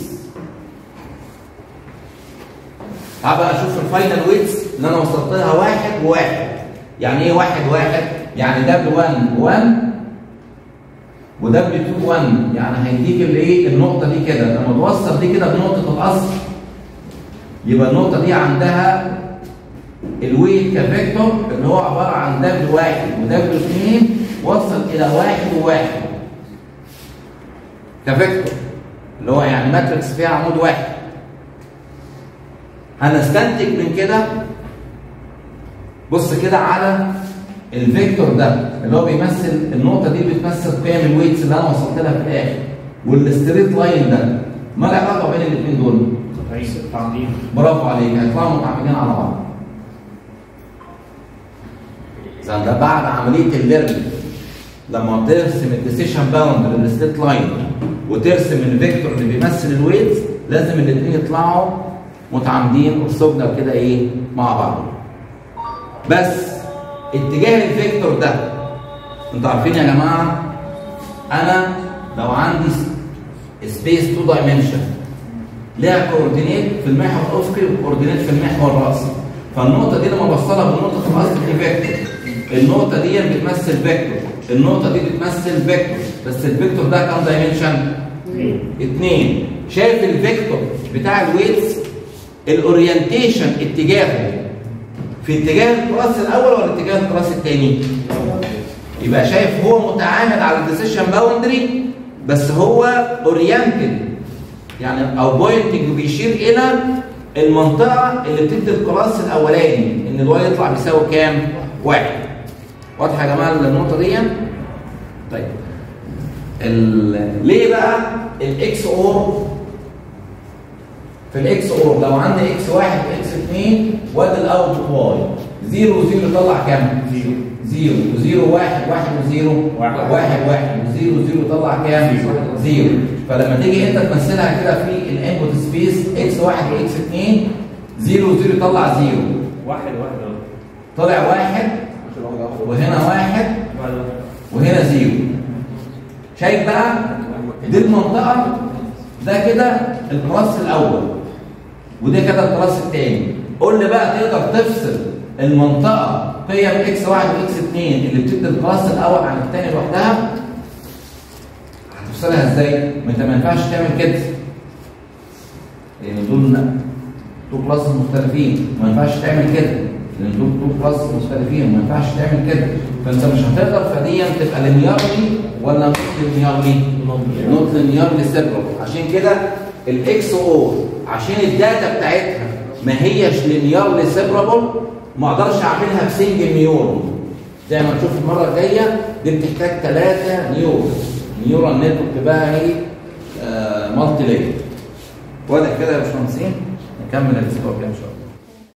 هبقى اشوف الفاينل ويتس اللي انا وصلت لها واحد وواحد يعني ايه واحد واحد؟ يعني W1 1 و W2 1 يعني هيديك الايه النقطة دي كده لما توصل دي كده بنقطة الأصل يبقى النقطة دي عندها الويت كفيكتور اللي هو عبارة عن دبل واحد ودبل اثنين وصل إلى واحد وواحد كفيكتور اللي هو يعني ماتريكس فيها عمود واحد هنستنتج من كده بص كده على الفيكتور ده اللي هو بيمثل النقطة دي بتمثل قيم الويتس اللي أنا وصلت لها في الآخر والستريت لاين ده ما العلاقة بين الاثنين دول؟ تعديل برافو عليك هيطلعوا متعاملين على بعض اذا ده بعد عمليه الليرنينج لما ترسم الديسيشن باوند للستيت لاين وترسم الفيكتور اللي بيمثل الويتس لازم الاثنين يطلعوا متعامدين اورثوجونال كده ايه مع بعض بس اتجاه الفيكتور ده انتوا عارفين يا جماعه انا لو عندي سبيس 2 دايمنشن ليها كوردينيت في المحور الافقي وكوردينيت في المحور الراسي فالنقطه دي لما بوصلها بنقطه الاصل دي فيكتور النقطه دي بتمثل فيكتور النقطه دي بتمثل فيكتور بس الفيكتور ده كام دايمنشن اثنين شايف الفيكتور بتاع الويتس الاورينتيشن اتجاهه في اتجاه الكلاس الاول ولا اتجاه الكلاس الثاني يبقى شايف هو متعامد على الديسيشن باوندري بس هو اورينتد يعني او بوينتنج بيشير الى المنطقه اللي بتدي الكلاس الاولاني ان الواي يطلع بيساوي كام؟ واحد. واضحه يا جماعه النقطه دي؟ طيب ال- ليه بقى الاكس اور في الاكس اور لو عندي اكس واحد واكس اثنين وادي الاوت واي زيرو وزيرو يطلع كام؟ زيرو. زيرو وزيرو واحد واحد وزيرو واحد. واحد واحد وزيرو زيرو يطلع كام؟ زيرو فلما تيجي انت تمثلها كده في الانبوت سبيس اكس واحد واكس اثنين زيرو وزيرو يطلع زيرو واحد واحد اهو طلع واحد وهنا واحد واحد واحد. وهنا زيرو شايف بقى دي المنطقة ده كده الكلاس الأول وده كده الكلاس الثاني قول لي بقى تقدر تفصل المنطقة قيم اكس واحد واكس اثنين اللي بتدي الكلاس الأول عن الثاني لوحدها هتفصلها ازاي؟ ما انت ما ينفعش تعمل كده لأن دول تو كلاس مختلفين ما ينفعش تعمل كده لان دول تو كلاس مختلفين ما ينفعش تعمل كده فانت مش هتقدر فدي تبقى لينيارلي ولا نوت لينيارلي؟ نوت لينيارلي سيبرال عشان كده الاكس او عشان الداتا بتاعتها ما هيش لينيارلي سيبرابل ما اقدرش اعملها بسنجل نيورون زي ما نشوف المره الجايه دي بتحتاج ثلاثه نيورون نيورال نتورك بقى ايه آه مالتي لاير واضح كده يا باشمهندسين نكمل الاسبوع الجاي ان شاء الله